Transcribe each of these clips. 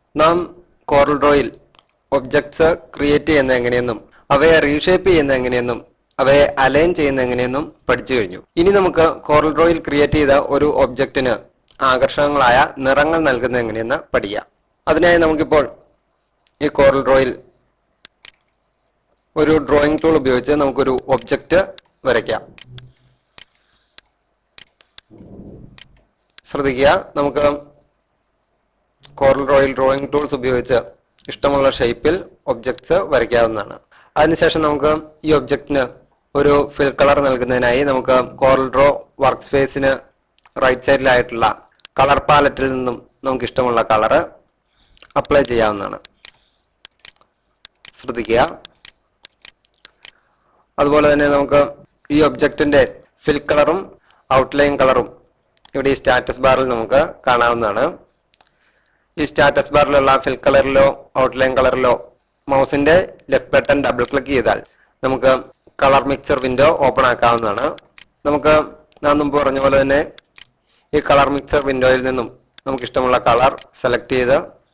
നാം coral ഡ്രോയിൽ objects create ചെയ്യുന്ന എങ്ങനെയെന്നും അവയെ റീഷേപ്പ് ചെയ്യുന്ന എങ്ങനെയെന്നും അവയെ അലൈൻ ചെയ്യുന്ന എങ്ങനെയെന്നും പഠിച്ചു കഴിഞ്ഞു ഇനി നമുക്ക് കോറൽ ഡ്രോയിൽ ക്രിയേറ്റ് ചെയ്ത ഒരു ഒബ്ജക്റ്റിന് ആകർഷകങ്ങളായ നിറങ്ങൾ നൽകുന്നത് എങ്ങനെയെന്ന് പഠിക്കാം അതിനായി നമുക്കിപ്പോൾ ഈ കോറൽ ഡ്രോയിൽ ഒരു ഡ്രോയിങ് ടൂൾ ഉപയോഗിച്ച് നമുക്കൊരു ഒബ്ജക്റ്റ് വരയ്ക്കാം ശ്രദ്ധിക്കുക നമുക്ക് കോറൽ ഡ്രോയിൽ ഡ്രോയിങ് ടൂൾസ് ഉപയോഗിച്ച് ഇഷ്ടമുള്ള ഷേപ്പിൽ ഒബ്ജക്ട്സ് വരയ്ക്കാവുന്നതാണ് അതിനുശേഷം നമുക്ക് ഈ ഒബ്ജക്റ്റിന് ഒരു ഫിൽ കളർ നൽകുന്നതിനായി നമുക്ക് കോറൽ ഡ്രോ വർക്ക് സ്പേസിന് റൈറ്റ് സൈഡിലായിട്ടുള്ള കളർ പാലറ്റിൽ നിന്നും നമുക്ക് ഇഷ്ടമുള്ള കളർ അപ്ലൈ ചെയ്യാവുന്നതാണ് ശ്രദ്ധിക്കുക അതുപോലെ തന്നെ നമുക്ക് ഈ ഒബ്ജക്റ്റിന്റെ ഫിൽ കളറും ഔട്ട്ലൈൻ കളറും ഇവിടെ ഈ സ്റ്റാറ്റസ് ബാറിൽ നമുക്ക് കാണാവുന്നതാണ് ഈ സ്റ്റാറ്റസ് ബാറിലുള്ള ഫിൽ കളറിലോ ഔട്ട്ലൈൻ കളറിലോ മൗസിന്റെ ലെഫ്റ്റ് ബട്ടൺ ഡബിൾ ക്ലിക്ക് ചെയ്താൽ നമുക്ക് കളർ മിക്സർ വിൻഡോ ഓപ്പൺ ആക്കാവുന്നതാണ് നമുക്ക് ഞാൻ മുമ്പ് പറഞ്ഞ പോലെ തന്നെ ഈ കളർ മിക്സർ വിൻഡോയിൽ നിന്നും നമുക്ക് ഇഷ്ടമുള്ള കളർ സെലക്ട് ചെയ്ത്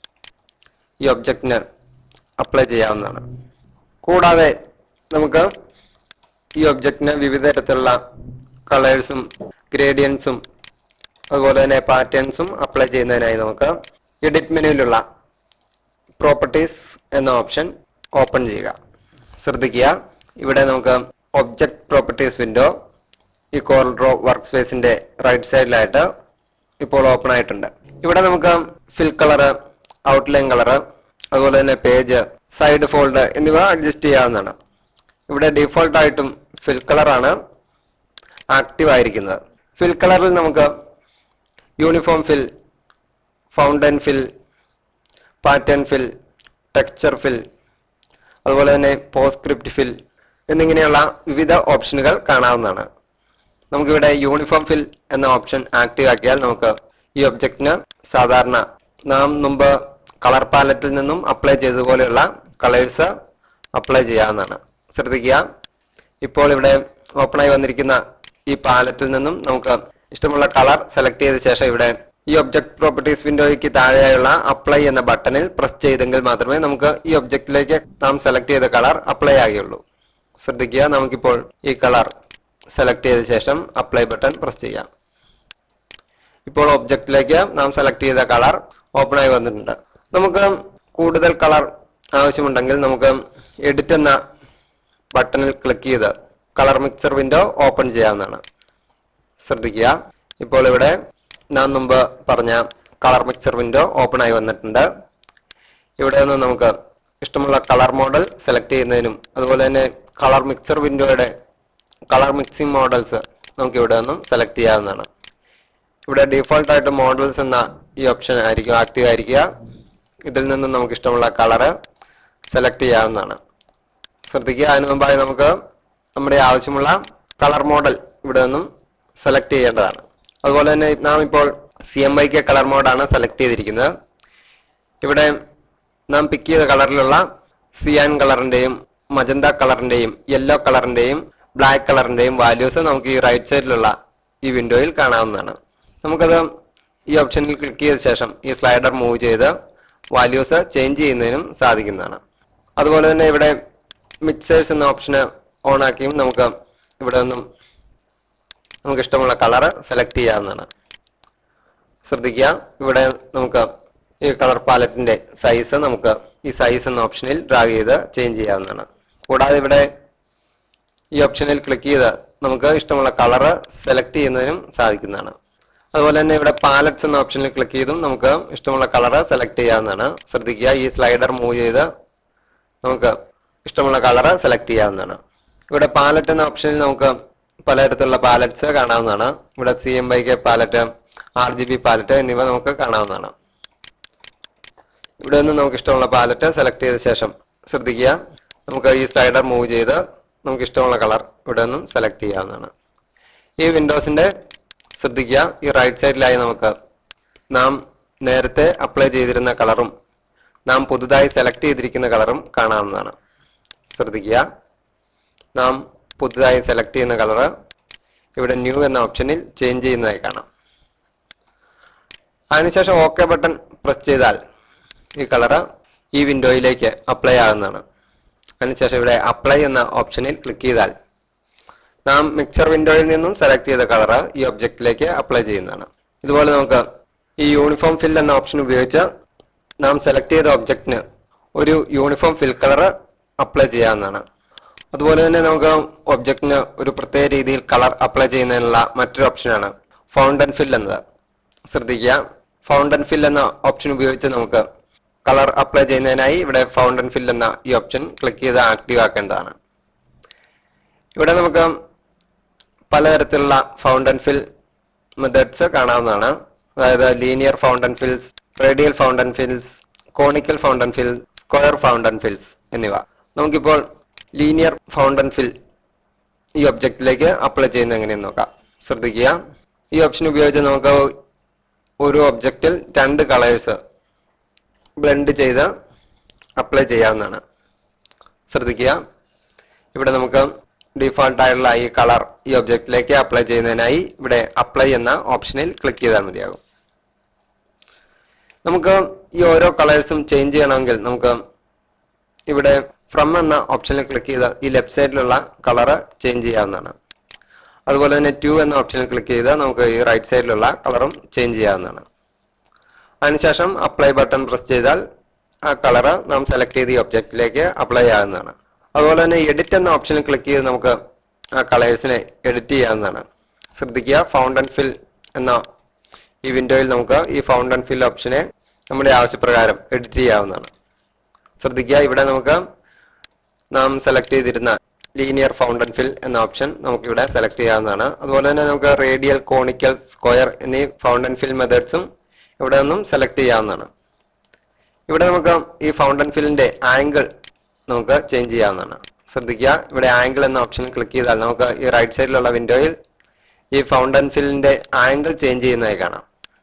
ഈ ഒബ്ജക്റ്റിന് അപ്ലൈ ചെയ്യാവുന്നതാണ് കൂടാതെ നമുക്ക് ഈ ഒബ്ജക്റ്റിന് വിവിധ തരത്തിലുള്ള കളേഴ്സും ഗ്രേഡിയൻസും അതുപോലെ തന്നെ പാറ്റേൺസും അപ്ലൈ ചെയ്യുന്നതിനായി നമുക്ക് എഡിറ്റ് മെനുവിലുള്ള പ്രോപ്പർട്ടീസ് എന്ന ഓപ്ഷൻ ഓപ്പൺ ചെയ്യുക ശ്രദ്ധിക്കുക ഇവിടെ നമുക്ക് ഒബ്ജക്ട് പ്രോപ്പർട്ടീസ് വിൻഡോ ഈ കോറൽ ഡ്രോ വർക്ക് സ്പേസിന്റെ റൈറ്റ് സൈഡിലായിട്ട് ഇപ്പോൾ ഓപ്പൺ ആയിട്ടുണ്ട് ഇവിടെ നമുക്ക് ഫിൽ കളറ് ഔട്ട്ലൈൻ കളറ് അതുപോലെ തന്നെ പേജ് സൈഡ് ഫോൾഡ് എന്നിവ അഡ്ജസ്റ്റ് ചെയ്യാവുന്നതാണ് ഇവിടെ ഡീഫോൾട്ട് ആയിട്ടും ഫിൽ കളറാണ് ആക്റ്റീവ് ആയിരിക്കുന്നത് ഫിൽ കളറിൽ നമുക്ക് uniform fill fountain fill pattern fill texture fill അതുപോലെ തന്നെ പോസ്ക്രിപ്റ്റ് ഫിൽ എന്നിങ്ങനെയുള്ള വിവിധ ഓപ്ഷനുകൾ കാണാവുന്നതാണ് നമുക്കിവിടെ യൂണിഫോം ഫിൽ എന്ന ഓപ്ഷൻ ആക്റ്റീവ് ആക്കിയാൽ നമുക്ക് ഈ ഒബ്ജക്റ്റിന് സാധാരണ നാം മുമ്പ് കളർ പാലറ്റിൽ നിന്നും അപ്ലൈ ചെയ്തതുപോലെയുള്ള കളേഴ്സ് അപ്ലൈ ചെയ്യാവുന്നതാണ് ശ്രദ്ധിക്കുക ഇപ്പോൾ ഇവിടെ ഓപ്പണായി വന്നിരിക്കുന്ന ഈ പാലറ്റിൽ നിന്നും നമുക്ക് ഇഷ്ടമുള്ള കളർ സെലക്ട് ചെയ്ത ശേഷം ഇവിടെ ഈ ഒബ്ജക്ട് പ്രോപ്പർട്ടീസ് വിൻഡോയ്ക്ക് താഴെയുള്ള അപ്ലൈ എന്ന ബട്ടണിൽ പ്രസ് ചെയ്തെങ്കിൽ മാത്രമേ നമുക്ക് ഈ ഒബ്ജക്റ്റിലേക്ക് നാം സെലക്ട് ചെയ്ത കളർ അപ്ലൈ ആകുകയുള്ളൂ ശ്രദ്ധിക്കുക നമുക്കിപ്പോൾ ഈ കളർ സെലക്ട് ചെയ്ത ശേഷം അപ്ലൈ ബട്ടൺ പ്രസ് ചെയ്യാം ഇപ്പോൾ ഒബ്ജക്റ്റിലേക്ക് നാം സെലക്ട് ചെയ്ത കളർ ഓപ്പൺ ആയി വന്നിട്ടുണ്ട് നമുക്ക് കൂടുതൽ കളർ ആവശ്യമുണ്ടെങ്കിൽ നമുക്ക് എഡിറ്റ് എന്ന ബട്ടണിൽ ക്ലിക്ക് ചെയ്ത് കളർ മിക്സർ വിൻഡോ ഓപ്പൺ ചെയ്യാവുന്നതാണ് ശ്രദ്ധിക്കുക ഇപ്പോൾ ഇവിടെ ഞാൻ മുമ്പ് പറഞ്ഞ കളർ മിക്സർ വിൻഡോ ഓപ്പൺ ആയി വന്നിട്ടുണ്ട് ഇവിടെ നിന്ന് നമുക്ക് ഇഷ്ടമുള്ള കളർ മോഡൽ സെലക്ട് ചെയ്യുന്നതിനും അതുപോലെ തന്നെ കളർ മിക്സർ വിൻഡോയുടെ കളർ മിക്സിംഗ് മോഡൽസ് നമുക്ക് ഇവിടെ നിന്നും സെലക്ട് ചെയ്യാവുന്നതാണ് ഇവിടെ ഡീഫോൾട്ട് ആയിട്ട് മോഡൽസ് എന്ന ഈ ഓപ്ഷൻ ആയിരിക്കും ആക്റ്റീവ് ആയിരിക്കുക ഇതിൽ നിന്നും നമുക്ക് ഇഷ്ടമുള്ള കളറ് സെലക്ട് ചെയ്യാവുന്നതാണ് ശ്രദ്ധിക്കുക അതിനു മുമ്പായി നമുക്ക് നമ്മുടെ ആവശ്യമുള്ള കളർ മോഡൽ ഇവിടെ നിന്നും സെലക്ട് ചെയ്യേണ്ടതാണ് അതുപോലെ തന്നെ നാം ഇപ്പോൾ സി എം ഐക്ക് കളർ മോഡാണ് സെലക്ട് ചെയ്തിരിക്കുന്നത് ഇവിടെ നാം പിക്ക് ചെയ്ത കളറിലുള്ള സിയാൻ കളറിന്റെയും മജന്ത കളറിന്റെയും യെല്ലോ കളറിന്റെയും ബ്ലാക്ക് കളറിന്റെയും വാല്യൂസ് നമുക്ക് ഈ റൈറ്റ് സൈഡിലുള്ള ഈ വിൻഡോയിൽ കാണാവുന്നതാണ് നമുക്കത് ഈ ഓപ്ഷനിൽ ക്ലിക്ക് ചെയ്ത ശേഷം ഈ സ്ലൈഡർ മൂവ് ചെയ്ത് വാല്യൂസ് ചേഞ്ച് ചെയ്യുന്നതിനും സാധിക്കുന്നതാണ് അതുപോലെ തന്നെ ഇവിടെ മിക്സേഴ്സ് എന്ന ഓപ്ഷന് ഓൺ ആക്കിയും നമുക്ക് ഇവിടെ നിന്നും നമുക്ക് ഇഷ്ടമുള്ള കളറ് സെലക്ട് ചെയ്യാവുന്നതാണ് ശ്രദ്ധിക്കുക ഇവിടെ നമുക്ക് ഈ കളർ പാലറ്റിന്റെ സൈസ് നമുക്ക് ഈ സൈസ് എന്ന ഓപ്ഷനിൽ ഡ്രാഗ് ചെയ്ത് ചേഞ്ച് ചെയ്യാവുന്നതാണ് കൂടാതെ ഇവിടെ ഈ ഓപ്ഷനിൽ ക്ലിക്ക് ചെയ്ത് നമുക്ക് ഇഷ്ടമുള്ള കളറ് സെലക്ട് ചെയ്യുന്നതിനും സാധിക്കുന്നതാണ് അതുപോലെ തന്നെ ഇവിടെ പാലറ്റ്സ് എന്ന ഓപ്ഷനിൽ ക്ലിക്ക് ചെയ്തും നമുക്ക് ഇഷ്ടമുള്ള കളറ് സെലക്ട് ചെയ്യാവുന്നതാണ് ശ്രദ്ധിക്കുക ഈ സ്ലൈഡർ മൂവ് ചെയ്ത് നമുക്ക് ഇഷ്ടമുള്ള കളറ് സെലക്ട് ചെയ്യാവുന്നതാണ് ഇവിടെ പാലറ്റ് എന്ന ഓപ്ഷനിൽ നമുക്ക് പലതരത്തിലുള്ള പാലറ്റ്സ് കാണാവുന്നതാണ് ഇവിടെ C M Y K palette R G B palette എന്നിവ നമുക്ക് കാണാവുന്നതാണ് ഇവിടെ നിന്ന് നമുക്ക് ഇഷ്ടമുള്ള പാലറ്റ് സെലക്ട് ചെയ്ത ശേഷം ശ്രദ്ധിക്കുക നമുക്ക് ഈ സ്ലൈഡർ മൂവ് ചെയ്ത് നമുക്ക് ഇഷ്ടമുള്ള കളർ ഇവിടെ നിന്നും സെലക്ട് ചെയ്യാവുന്നതാണ് ഈ വിൻഡോസിന്റെ ശ്രദ്ധിക്കുക ഈ റൈറ്റ് സൈഡിലായി നമുക്ക് നാം നേരത്തെ അപ്ലൈ ചെയ്തിരുന്ന കളറും നാം പുതുതായി സെലക്ട് ചെയ്തിരിക്കുന്ന കളറും കാണാവുന്നതാണ് ശ്രദ്ധിക്കുക നാം പുതുതായി സെലക്ട് ചെയ്യുന്ന കളറ് ഇവിടെ ന്യൂ എന്ന ഓപ്ഷനിൽ ചേഞ്ച് ചെയ്യുന്നതായി കാണാം അതിനുശേഷം ഓക്കെ ബട്ടൺ പ്രസ് ചെയ്താൽ ഈ കളറ് ഈ വിൻഡോയിലേക്ക് അപ്ലൈ ആകുന്നതാണ് അതിനുശേഷം ഇവിടെ അപ്ലൈ എന്ന ഓപ്ഷനിൽ ക്ലിക്ക് ചെയ്താൽ നാം മിക്സർ വിൻഡോയിൽ നിന്നും സെലക്ട് ചെയ്ത കളറ് ഈ ഒബ്ജക്റ്റിലേക്ക് അപ്ലൈ ചെയ്യുന്നതാണ് ഇതുപോലെ നമുക്ക് ഈ യൂണിഫോം ഫിൽ എന്ന ഓപ്ഷൻ ഉപയോഗിച്ച് നാം സെലക്ട് ചെയ്ത ഒബ്ജക്റ്റിന് ഒരു യൂണിഫോം ഫിൽ കളർ അപ്ലൈ ചെയ്യാവുന്നതാണ് അതുപോലെ തന്നെ നമുക്ക് ഒബ്ജക്റ്റിന് ഒരു പ്രത്യേക രീതിയിൽ കളർ അപ്ലൈ ചെയ്യുന്നതിനുള്ള മറ്റൊരു ഓപ്ഷനാണ് ഫൗണ്ടൻ ഫിൽ എന്നത് ശ്രദ്ധിക്കുക ഫൗണ്ടൻ ഫിൽ എന്ന ഓപ്ഷൻ ഉപയോഗിച്ച് നമുക്ക് കളർ അപ്ലൈ ചെയ്യുന്നതിനായി ഇവിടെ ഫൗണ്ടൻ ഫിൽ എന്ന ഈ ഓപ്ഷൻ ക്ലിക്ക് ചെയ്ത് ആക്റ്റീവ് ആക്കേണ്ടതാണ് ഇവിടെ നമുക്ക് പലതരത്തിലുള്ള ഫൗണ്ടൻ ഫിൽ മെത്തേഡ്സ് കാണാവുന്നതാണ് അതായത് linear fountain fills radial fountain fills conical fountain fill square fountain fills എന്നിവ നമുക്കിപ്പോൾ ലീനിയർ ഫൗണ്ടൻ ഫിൽ ഈ ഒബ്ജക്റ്റിലേക്ക് അപ്ലൈ ചെയ്യുന്നത് എങ്ങനെയെന്ന് നോക്കാം ശ്രദ്ധിക്കുക ഈ ഓപ്ഷൻ ഉപയോഗിച്ച് നമുക്ക് ഒരു ഒബ്ജക്റ്റിൽ രണ്ട് കളേഴ്സ് ബ്ലെൻഡ് ചെയ്ത് അപ്ലൈ ചെയ്യാവുന്നതാണ് ശ്രദ്ധിക്കുക ഇവിടെ നമുക്ക് ഡിഫോൾട്ട് ആയിട്ടുള്ള ഈ കളർ ഈ ഒബ്ജക്റ്റിലേക്ക് അപ്ലൈ ചെയ്യുന്നതിനായി ഇവിടെ അപ്ലൈ എന്ന ഓപ്ഷനിൽ ക്ലിക്ക് ചെയ്താൽ മതിയാകും നമുക്ക് ഈ ഓരോ കളേഴ്സും ചേഞ്ച് ചെയ്യണമെങ്കിൽ നമുക്ക് ഇവിടെ ഫ്രം എന്ന ഓപ്ഷനിൽ ക്ലിക്ക് ചെയ്ത് ഈ ലെഫ്റ്റ് സൈഡിലുള്ള കളറ് ചേഞ്ച് ചെയ്യാവുന്നതാണ് അതുപോലെ തന്നെ ടു എന്ന ഓപ്ഷനിൽ ക്ലിക്ക് ചെയ്ത് നമുക്ക് ഈ റൈറ്റ് സൈഡിലുള്ള കളറും ചേഞ്ച് ചെയ്യാവുന്നതാണ് അതിനുശേഷം അപ്ലൈ ബട്ടൺ പ്രസ് ചെയ്താൽ ആ കളറ് നാം സെലക്ട് ചെയ്ത ഈ ഒബ്ജക്റ്റിലേക്ക് അപ്ലൈ ആകുന്നതാണ് അതുപോലെ തന്നെ എഡിറ്റ് എന്ന ഓപ്ഷനിൽ ക്ലിക്ക് ചെയ്ത് നമുക്ക് ആ കളേഴ്സിനെ എഡിറ്റ് ചെയ്യാവുന്നതാണ് ശ്രദ്ധിക്കുക ഫൗണ്ടൻ ഫിൽ എന്ന ഈ വിൻഡോയിൽ നമുക്ക് ഈ ഫൗണ്ടൻ ഫിൽ ഓപ്ഷനെ നമ്മുടെ ആവശ്യപ്രകാരം എഡിറ്റ് ചെയ്യാവുന്നതാണ് ശ്രദ്ധിക്കുക ഇവിടെ നമുക്ക് നാം സെലക്ട് ചെയ്തിരുന്ന ലീനിയർ ഫൗണ്ടൻ ഫിൽ എന്ന ഓപ്ഷൻ നമുക്ക് ഇവിടെ സെലക്ട് ചെയ്യാവുന്നതാണ് അതുപോലെ തന്നെ നമുക്ക് റേഡിയൽ കോണിക്കൽ സ്ക്വയർ എന്നീ ഫൗണ്ടൻ ഫിൽ മെത്തേഡ്സും ഇവിടെ നിന്നും സെലക്ട് ചെയ്യാവുന്നതാണ് ഇവിടെ നമുക്ക് ഈ ഫൗണ്ടൻ ഫില്ലിന്റെ ആംഗിൾ നമുക്ക് ചേഞ്ച് ചെയ്യാവുന്നതാണ് ശ്രദ്ധിക്കുക ഇവിടെ ആംഗിൾ എന്ന ഓപ്ഷൻ ക്ലിക്ക് ചെയ്താൽ നമുക്ക് ഈ റൈറ്റ് സൈഡിലുള്ള വിൻഡോയിൽ ഈ ഫൗണ്ടൻ ഫില്ലിന്റെ ആംഗിൾ ചേഞ്ച് ചെയ്യുന്നതായി കാണാം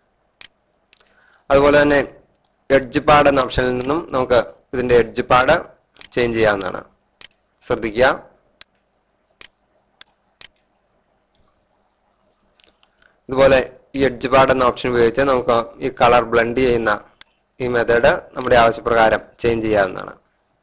അതുപോലെ തന്നെ എഡ്ജ് പാഡ് എന്ന ഓപ്ഷനിൽ നിന്നും നമുക്ക് ഇതിന്റെ എഡ്ജ് പാഡ് ചേഞ്ച് ചെയ്യാവുന്നതാണ് ശ്രദ്ധിക്കുക ഇതുപോലെ ഈ എഡ്ജ് പാഡ് എന്ന ഓപ്ഷൻ ഉപയോഗിച്ച് നമുക്ക് ഈ കളർ ബ്ലെൻഡ് ചെയ്യുന്ന ഈ മെത്തേഡ് നമ്മുടെ ആവശ്യപ്രകാരം ചേഞ്ച് ചെയ്യാവുന്നതാണ്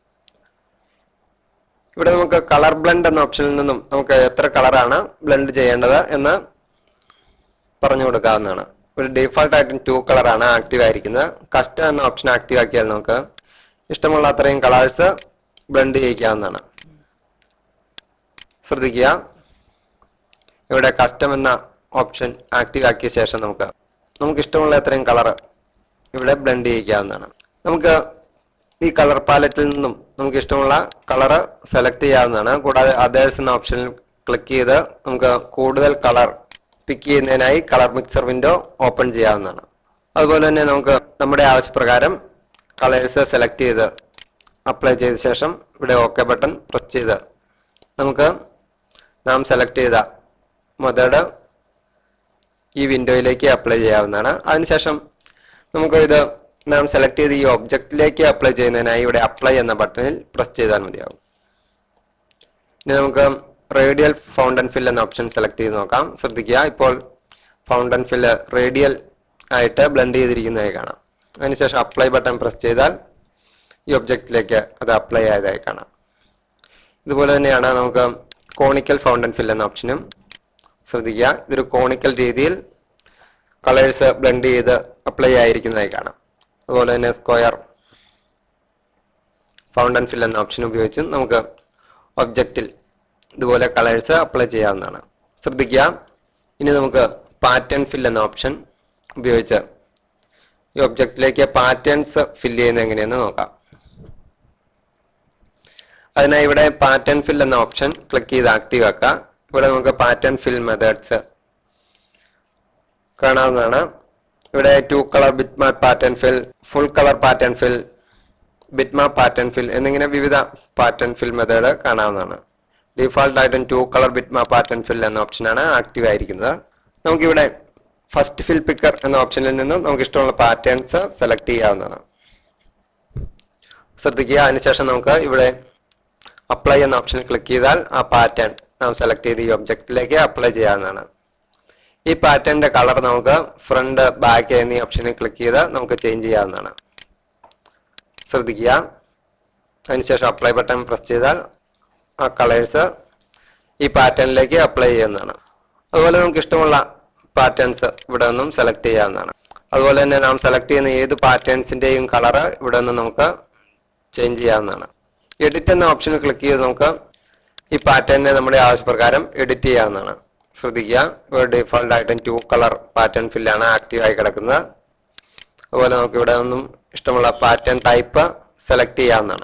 ഇവിടെ നമുക്ക് കളർ ബ്ലെൻഡ് എന്ന ഓപ്ഷനിൽ നിന്നും നമുക്ക് എത്ര കളറാണ് ബ്ലെൻഡ് ചെയ്യേണ്ടത് എന്ന് പറഞ്ഞു കൊടുക്കാവുന്നതാണ് ഒരു ഡീഫോൾട്ട് ആയിട്ടും ടു കളറാണ് ആക്റ്റീവ് ആയിരിക്കുന്നത് കസ്റ്റം എന്ന ഓപ്ഷൻ ആക്റ്റീവ് ആക്കിയാൽ നമുക്ക് ഇഷ്ടമുള്ള അത്രയും കളേഴ്സ് ബ്ലെൻഡ് ചെയ്യിക്കാവുന്നതാണ് ശ്രദ്ധിക്കുക ഇവിടെ കസ്റ്റം എന്ന ഓപ്ഷൻ ആക്റ്റീവ് ആക്കിയ ശേഷം നമുക്ക് നമുക്ക് ഇഷ്ടമുള്ള അത്രയും കളർ ഇവിടെ ബ്ലെൻഡ് ചെയ്യിക്കാവുന്നതാണ് നമുക്ക് ഈ കളർ പാലറ്റിൽ നിന്നും നമുക്ക് ഇഷ്ടമുള്ള കളർ സെലക്ട് ചെയ്യാവുന്നതാണ് കൂടാതെ അതേഴ്സ് എന്ന ഓപ്ഷനിൽ ക്ലിക്ക് ചെയ്ത് നമുക്ക് കൂടുതൽ കളർ പിക്ക് ചെയ്യുന്നതിനായി കളർ മിക്സർ വിൻഡോ ഓപ്പൺ ചെയ്യാവുന്നതാണ് അതുപോലെ തന്നെ നമുക്ക് നമ്മുടെ ആവശ്യപ്രകാരം കളേഴ്സ് സെലക്ട് ചെയ്ത് അപ്ലൈ ചെയ്ത ശേഷം ഇവിടെ ഓക്കെ ബട്ടൺ പ്രസ് ചെയ്ത് നമുക്ക് നാം സെലക്ട് ചെയ്ത മെത്തേഡ് ഈ വിൻഡോയിലേക്ക് അപ്ലൈ ചെയ്യാവുന്നതാണ് അതിനുശേഷം നമുക്ക് ഇത് നാം സെലക്ട് ചെയ്ത് ഈ ഒബ്ജക്റ്റിലേക്ക് അപ്ലൈ ചെയ്യുന്നതിനായി ഇവിടെ അപ്ലൈ എന്ന ബട്ടണിൽ പ്രസ് ചെയ്താൽ മതിയാവും ഇനി നമുക്ക് റേഡിയൽ ഫൗണ്ടൻ ഫിൽ എന്ന ഓപ്ഷൻ സെലക്ട് ചെയ്ത് നോക്കാം ശ്രദ്ധിക്കുക ഇപ്പോൾ ഫൗണ്ടൻ ഫില്ല് റേഡിയൽ ആയിട്ട് ബ്ലെൻഡ് ചെയ്തിരിക്കുന്നതായി കാണാം അതിനുശേഷം അപ്ലൈ ബട്ടൺ പ്രസ് ചെയ്താൽ ഈ ഒബ്ജക്റ്റിലേക്ക് അത് അപ്ലൈ ആയതായി കാണാം ഇതുപോലെ തന്നെയാണ് നമുക്ക് കോണിക്കൽ ഫൗണ്ടൻ ഫിൽ എന്ന ഓപ്ഷനും ശ്രദ്ധിക്കുക ഇതൊരു കോണിക്കൽ രീതിയിൽ കളേഴ്സ് ബ്ലെൻഡ് ചെയ്ത് അപ്ലൈ ആയിരിക്കുന്നതായി കാണാം അതുപോലെ തന്നെ സ്ക്വയർ ഫൗണ്ടൻ ഫിൽ എന്ന ഓപ്ഷൻ ഉപയോഗിച്ച് നമുക്ക് ഒബ്ജക്റ്റിൽ ഇതുപോലെ കളേഴ്സ് അപ്ലൈ ചെയ്യാവുന്നതാണ് ശ്രദ്ധിക്കുക ഇനി നമുക്ക് പാറ്റേൺ ഫിൽ എന്ന ഓപ്ഷൻ ഉപയോഗിച്ച് ഈ ഒബ്ജക്റ്റിലേക്ക് പാറ്റേൺസ് ഫില്ല് ചെയ്യുന്നത് എങ്ങനെയെന്ന് നോക്കാം അതിനായി ഇവിടെ പാറ്റേൺ ഫിൽ എന്ന ഓപ്ഷൻ ക്ലിക്ക് ചെയ്ത് ആക്റ്റീവ് ആക്കുക ഇവിടെ നമുക്ക് പാറ്റേൺ ഫിൽ മെത്തേഡ്സ് കാണാവുന്നതാണ് ഇവിടെ two colour bit map pattern fill full colour pattern fill bit map pattern fill എന്നിങ്ങനെ വിവിധ പാറ്റേൺ ഫിൽ മെത്തേഡ് കാണാവുന്നതാണ് ഡിഫോൾട്ട് ആയിട്ടും two colour bit map pattern fill എന്ന ഓപ്ഷനാണ് ആക്റ്റീവ് ആയിരിക്കുന്നത് നമുക്കിവിടെ ഫസ്റ്റ് ഫിൽ പിക്കർ എന്ന ഓപ്ഷനിൽ നിന്നും നമുക്ക് ഇഷ്ടമുള്ള പാറ്റേൺസ് സെലക്ട് ചെയ്യാവുന്നതാണ് ശ്രദ്ധിക്കുക അതിനുശേഷം നമുക്ക് ഇവിടെ അപ്ലൈ എന്ന ഓപ്ഷനിൽ ക്ലിക്ക് ചെയ്താൽ ആ പാറ്റേൺ നാം സെലക്ട് ചെയ്ത് ഈ ഒബ്ജക്റ്റിലേക്ക് അപ്ലൈ ചെയ്യാവുന്നതാണ് ഈ പാറ്റേണിന്റെ കളർ നമുക്ക് ഫ്രണ്ട് ബാക്ക് എന്നീ ഓപ്ഷനിൽ ക്ലിക്ക് ചെയ്ത് നമുക്ക് ചേഞ്ച് ചെയ്യാവുന്നതാണ് ശ്രദ്ധിക്കുക അതിനുശേഷം അപ്ലൈ ബട്ടൺ പ്രസ് ചെയ്താൽ ആ കളേഴ്സ് ഈ പാറ്റേണിലേക്ക് അപ്ലൈ ചെയ്യുന്നതാണ് അതുപോലെ നമുക്ക് ഇഷ്ടമുള്ള പാറ്റേൺസ് ഇവിടെ നിന്നും സെലക്ട് ചെയ്യാവുന്നതാണ് അതുപോലെ തന്നെ നാം സെലക്ട് ചെയ്യുന്ന ഏത് പാറ്റേൺസിന്റെയും കളറ് ഇവിടെ നിന്ന് നമുക്ക് ചേഞ്ച് ചെയ്യാവുന്നതാണ് എഡിറ്റ് എന്ന ഓപ്ഷനിൽ ക്ലിക്ക് ചെയ്ത് നമുക്ക് ഈ പാറ്റേണിനെ നമ്മുടെ ആവശ്യപ്രകാരം എഡിറ്റ് ചെയ്യാവുന്നതാണ് ശ്രദ്ധിക്കുക ഇവിടെ ഡിഫോൾട്ട് ആയിട്ടും ടു കളർ പാറ്റേൺ ഫില്ലാണ് ആക്റ്റീവ് ആയി കിടക്കുന്നത് അതുപോലെ നമുക്ക് ഇവിടെ നിന്നും ഇഷ്ടമുള്ള പാറ്റേൺ ടൈപ്പ് സെലക്ട് ചെയ്യാവുന്നതാണ്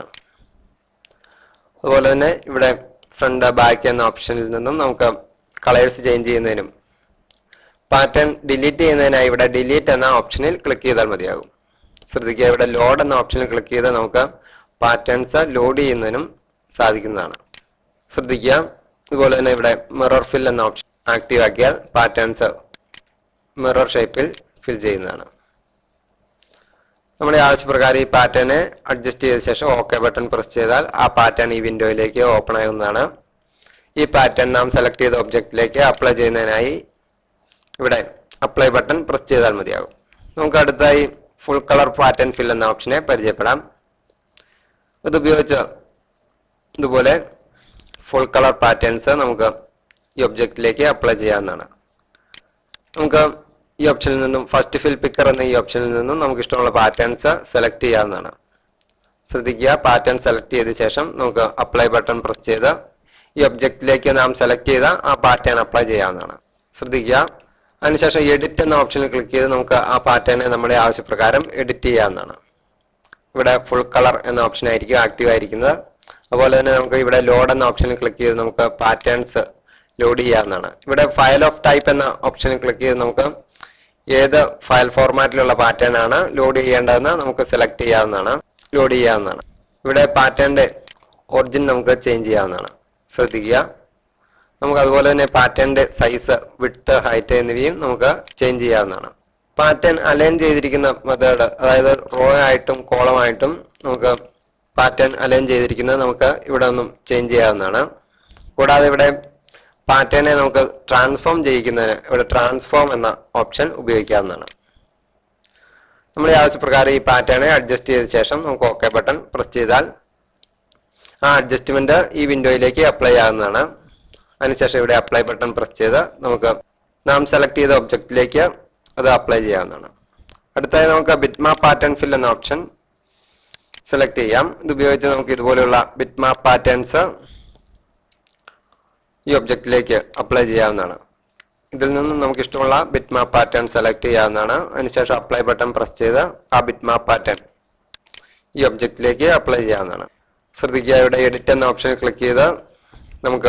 അതുപോലെ തന്നെ ഇവിടെ ഫ്രണ്ട് ബാക്ക് എന്ന ഓപ്ഷനിൽ നിന്നും നമുക്ക് കളേഴ്സ് ചേഞ്ച് ചെയ്യുന്നതിനും പാറ്റേൺ ഡിലീറ്റ് ചെയ്യുന്നതിനായി ഇവിടെ ഡിലീറ്റ് എന്ന ഓപ്ഷനിൽ ക്ലിക്ക് ചെയ്താൽ മതിയാകും ശ്രദ്ധിക്കുക ഇവിടെ ലോഡ് എന്ന ഓപ്ഷനിൽ ക്ലിക്ക് ചെയ്ത് നമുക്ക് പാറ്റേൺസ് ലോഡ് ചെയ്യുന്നതിനും സാധിക്കുന്നതാണ് ശ്രദ്ധിക്കുക അതുപോലെ തന്നെ ഇവിടെ മിറർ ഫിൽ എന്ന ഓപ്ഷൻ ആക്റ്റീവ് ആക്കിയാൽ പാറ്റേൺസ് മിറർ ഷേപ്പിൽ ഫിൽ ചെയ്യുന്നതാണ് നമ്മുടെ ആവശ്യപ്രകാരം ഈ പാറ്റേനെ അഡ്ജസ്റ്റ് ചെയ്ത ശേഷം ഓക്കെ ബട്ടൺ പ്രസ് ചെയ്താൽ ആ പാറ്റേൺ ഈ വിൻഡോയിലേക്ക് ഓപ്പൺ ആകുന്നതാണ് ഈ പാറ്റേൺ നാം സെലക്ട് ചെയ്ത ഒബ്ജക്റ്റിലേക്ക് അപ്ലൈ ചെയ്യുന്നതിനായി ഇവിടെ അപ്ലൈ ബട്ടൺ പ്രസ് ചെയ്താൽ മതിയാകും നമുക്ക് അടുത്തായി ഫുൾ കളർ പാറ്റേൺ ഫിൽ എന്ന ഓപ്ഷനെ പരിചയപ്പെടാം ഇത് ഉപയോഗിച്ച് ഇതുപോലെ ഫുൾ കളർ പാറ്റേൺസ് നമുക്ക് ഈ ഒബ്ജക്റ്റിലേക്ക് അപ്ലൈ ചെയ്യാവുന്നതാണ് നമുക്ക് ഈ ഓപ്ഷനിൽ നിന്നും ഫസ്റ്റ് ഫിൽ പിക്കർ എന്ന ഈ ഓപ്ഷനിൽ നിന്നും നമുക്ക് ഇഷ്ടമുള്ള പാറ്റേൺസ് സെലക്ട് ചെയ്യാവുന്നതാണ് ശ്രദ്ധിക്കുക പാറ്റേൺ സെലക്ട് ചെയ്ത ശേഷം നമുക്ക് അപ്ലൈ ബട്ടൺ പ്രസ് ചെയ്ത് ഈ ഒബ്ജക്റ്റിലേക്ക് നാം സെലക്ട് ചെയ്ത ആ പാറ്റേൺ അപ്ലൈ ചെയ്യാവുന്നതാണ് ശ്രദ്ധിക്കുക അതിനുശേഷം എഡിറ്റ് എന്ന ഓപ്ഷനിൽ ക്ലിക്ക് ചെയ്ത് നമുക്ക് ആ പാറ്റേണെ നമ്മുടെ ആവശ്യപ്രകാരം എഡിറ്റ് ചെയ്യാവുന്നതാണ് ഇവിടെ ഫുൾ കളർ എന്ന ഓപ്ഷൻ ആയിരിക്കും ആക്റ്റീവ് ആയിരിക്കുന്നത് അതുപോലെ തന്നെ നമുക്ക് ഇവിടെ ലോഡ് എന്ന ഓപ്ഷനിൽ ക്ലിക്ക് ചെയ്ത് നമുക്ക് പാറ്റേൺസ് ലോഡ് ചെയ്യാവുന്നതാണ് ഇവിടെ ഫയൽ ഓഫ് ടൈപ്പ് എന്ന ഓപ്ഷനിൽ ക്ലിക്ക് ചെയ്ത് നമുക്ക് ഏത് ഫയൽ ഫോർമാറ്റിലുള്ള പാറ്റേൺ ആണ് ലോഡ് ചെയ്യേണ്ടതെന്ന് നമുക്ക് സെലക്ട് ചെയ്യാവുന്നതാണ് ലോഡ് ചെയ്യാവുന്നതാണ് ഇവിടെ പാറ്റേണിന്റെ ഒറിജിൻ നമുക്ക് ചേഞ്ച് ചെയ്യാവുന്നതാണ് ശ്രദ്ധിക്കുക നമുക്ക് അതുപോലെ തന്നെ പാറ്റേണിന്റെ സൈസ് വിഡ്ത്ത് ഹൈറ്റ് എന്നിവയും നമുക്ക് ചേഞ്ച് ചെയ്യാവുന്നതാണ് പാറ്റേൺ അലൈൻ ചെയ്തിരിക്കുന്ന മെത്തേഡ് അതായത് റോ ആയിട്ടും കോളം ആയിട്ടും നമുക്ക് പാറ്റേൺ അലൈൻ ചെയ്തിരിക്കുന്നത് നമുക്ക് ഇവിടെ നിന്നും ചേഞ്ച് ചെയ്യാവുന്നതാണ് കൂടാതെ ഇവിടെ പാറ്റേണെ നമുക്ക് ട്രാൻസ്ഫോം ചെയ്യിക്കുന്നതിന് ഇവിടെ ട്രാൻസ്ഫോം എന്ന ഓപ്ഷൻ ഉപയോഗിക്കാവുന്നതാണ് നമ്മുടെ ആവശ്യപ്രകാരം ഈ പാറ്റേണെ അഡ്ജസ്റ്റ് ചെയ്ത ശേഷം നമുക്ക് ഓക്കെ ബട്ടൺ പ്രസ് ചെയ്താൽ ആ അഡ്ജസ്റ്റ്മെന്റ് ഈ വിൻഡോയിലേക്ക് അപ്ലൈ ആവുന്നതാണ് അതിനുശേഷം ഇവിടെ അപ്ലൈ ബട്ടൺ പ്രസ് ചെയ്ത് നമുക്ക് നാം സെലക്ട് ചെയ്ത ഒബ്ജക്റ്റിലേക്ക് അത് അപ്ലൈ ചെയ്യാവുന്നതാണ് അടുത്തായി നമുക്ക് ബിറ്റ്മാപ്പ് പാറ്റേൺ ഫിൽ എന്ന ഓപ്ഷൻ സെലക്ട് ചെയ്യാം ഇത് ഉപയോഗിച്ച് നമുക്ക് ഇതുപോലെയുള്ള ബിറ്റ്മാപ്പ് പാറ്റേൺസ് ഈ ഒബ്ജക്റ്റിലേക്ക് അപ്ലൈ ചെയ്യാവുന്നതാണ് ഇതിൽ നിന്നും നമുക്ക് ഇഷ്ടമുള്ള ബിറ്റ്മാപ്പ് പാറ്റേൺ സെലക്ട് ചെയ്യാവുന്നതാണ് അതിനുശേഷം അപ്ലൈ ബട്ടൺ പ്രസ് ചെയ്ത് ആ ബിറ്റ്മാപ്പ് പാറ്റേൺ ഈ ഒബ്ജക്റ്റിലേക്ക് അപ്ലൈ ചെയ്യാവുന്നതാണ് ശ്രദ്ധിക്കുക ഇവിടെ എഡിറ്റ് എന്ന ഓപ്ഷനിൽ ക്ലിക്ക് ചെയ്ത് നമുക്ക്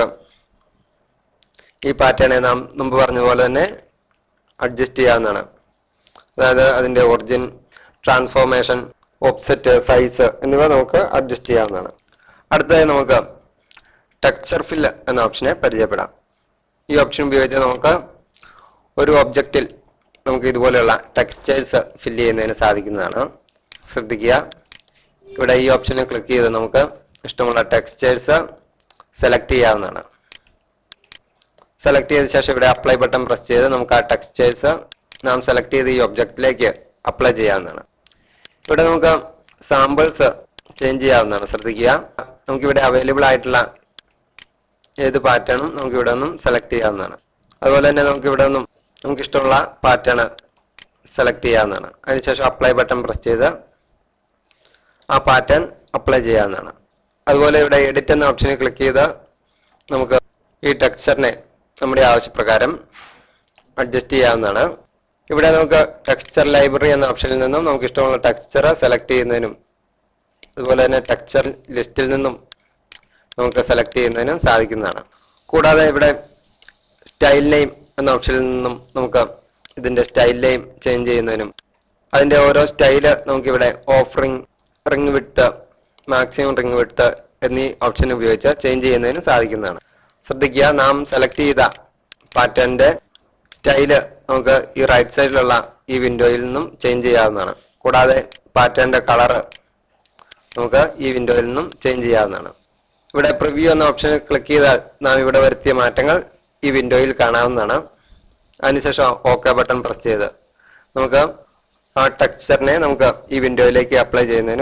ഈ പാറ്റേണെ നാം മുമ്പ് പറഞ്ഞ പോലെ തന്നെ അഡ്ജസ്റ്റ് ചെയ്യാവുന്നതാണ് അതായത് അതിന്റെ ഒറിജിൻ ട്രാൻസ്ഫോർമേഷൻ ഓപ്സെറ്റ് സൈസ് എന്നിവ നമുക്ക് അഡ്ജസ്റ്റ് ചെയ്യാവുന്നതാണ് അടുത്തതായി നമുക്ക് ടെക്സ്ചർ ഫില്ല് എന്ന ഓപ്ഷനെ പരിചയപ്പെടാം ഈ ഓപ്ഷൻ ഉപയോഗിച്ച് നമുക്ക് ഒരു ഒബ്ജക്റ്റിൽ നമുക്ക് ഇതുപോലെയുള്ള ടെക്സ്റ്റൈൽസ് ഫില്ല് ചെയ്യുന്നതിന് സാധിക്കുന്നതാണ് ശ്രദ്ധിക്കുക ഇവിടെ ഈ ഓപ്ഷനിൽ ക്ലിക്ക് ചെയ്ത് നമുക്ക് ഇഷ്ടമുള്ള ടെക്സ്റ്റൈൽസ് സെലക്ട് ചെയ്യാവുന്നതാണ് സെലക്ട് ചെയ്ത ശേഷം ഇവിടെ അപ്ലൈ ബട്ടൺ പ്രസ് ചെയ്ത് നമുക്ക് ആ ടെക്സ്റ്റൈൽസ് നാം സെലക്ട് ചെയ്ത് ഈ ഒബ്ജക്റ്റിലേക്ക് അപ്ലൈ ചെയ്യാവുന്നതാണ് ഇവിടെ നമുക്ക് സാമ്പിൾസ് ചേഞ്ച് ചെയ്യാവുന്നതാണ് ശ്രദ്ധിക്കുക നമുക്കിവിടെ അവൈലബിൾ ആയിട്ടുള്ള ഏത് പാറ്റേണും നമുക്ക് ഇവിടെ നിന്നും സെലക്ട് ചെയ്യാവുന്നതാണ് അതുപോലെ തന്നെ നമുക്ക് ഇവിടെ നിന്നും നമുക്ക് ഇഷ്ടമുള്ള പാറ്റേൺ സെലക്ട് ചെയ്യാവുന്നതാണ് അതിനുശേഷം അപ്ലൈ ബട്ടൺ പ്രസ് ചെയ്ത് ആ പാറ്റേൺ അപ്ലൈ ചെയ്യാവുന്നതാണ് അതുപോലെ ഇവിടെ എഡിറ്റ് എന്ന ഓപ്ഷനിൽ ക്ലിക്ക് ചെയ്ത് നമുക്ക് ഈ ടെക്സ്ചറിനെ നമ്മുടെ ആവശ്യപ്രകാരം അഡ്ജസ്റ്റ് ചെയ്യാവുന്നതാണ് ഇവിടെ നമുക്ക് ടെക്സ്ചർ ലൈബ്രറി എന്ന ഓപ്ഷനിൽ നിന്നും നമുക്ക് ഇഷ്ടമുള്ള ടെക്സ്ചർ സെലക്ട് ചെയ്യുന്നതിനും അതുപോലെ തന്നെ ടെക്സ്ചർ ലിസ്റ്റിൽ നിന്നും നമുക്ക് സെലക്ട് ചെയ്യുന്നതിനും സാധിക്കുന്നതാണ് കൂടാതെ ഇവിടെ സ്റ്റൈൽ നെയിം എന്ന ഓപ്ഷനിൽ നിന്നും നമുക്ക് ഇതിന്റെ സ്റ്റൈൽ നെയിം ചേഞ്ച് ചെയ്യുന്നതിനും അതിന്റെ ഓരോ സ്റ്റൈല് നമുക്കിവിടെ of ring ring width maximum ring width എന്നീ ഓപ്ഷൻ ഉപയോഗിച്ച് ചേഞ്ച് ചെയ്യുന്നതിനും സാധിക്കുന്നതാണ് ശ്രദ്ധിക്കുക നാം സെലക്ട് ചെയ്ത പാറ്റേണിന്റെ സ്റ്റൈല് നമുക്ക് ഈ റൈറ്റ് സൈഡിലുള്ള ഈ വിൻഡോയിൽ നിന്നും ചേഞ്ച് ചെയ്യാവുന്നതാണ് കൂടാതെ പാറ്റേണിന്റെ കളറ് നമുക്ക് ഈ വിൻഡോയിൽ നിന്നും ചേഞ്ച് ചെയ്യാവുന്നതാണ് ഇവിടെ പ്രിവ്യൂ എന്ന ഓപ്ഷനിൽ ക്ലിക്ക് ചെയ്താൽ നാം ഇവിടെ വരുത്തിയ മാറ്റങ്ങൾ ഈ വിൻഡോയിൽ കാണാവുന്നതാണ് അതിനുശേഷം ഓക്കെ ബട്ടൺ പ്രസ് ചെയ്ത് നമുക്ക് ആ ടെക്സ്ചറിനെ നമുക്ക് ഈ വിൻഡോയിലേക്ക് അപ്ലൈ ചെയ്യുന്നതിനും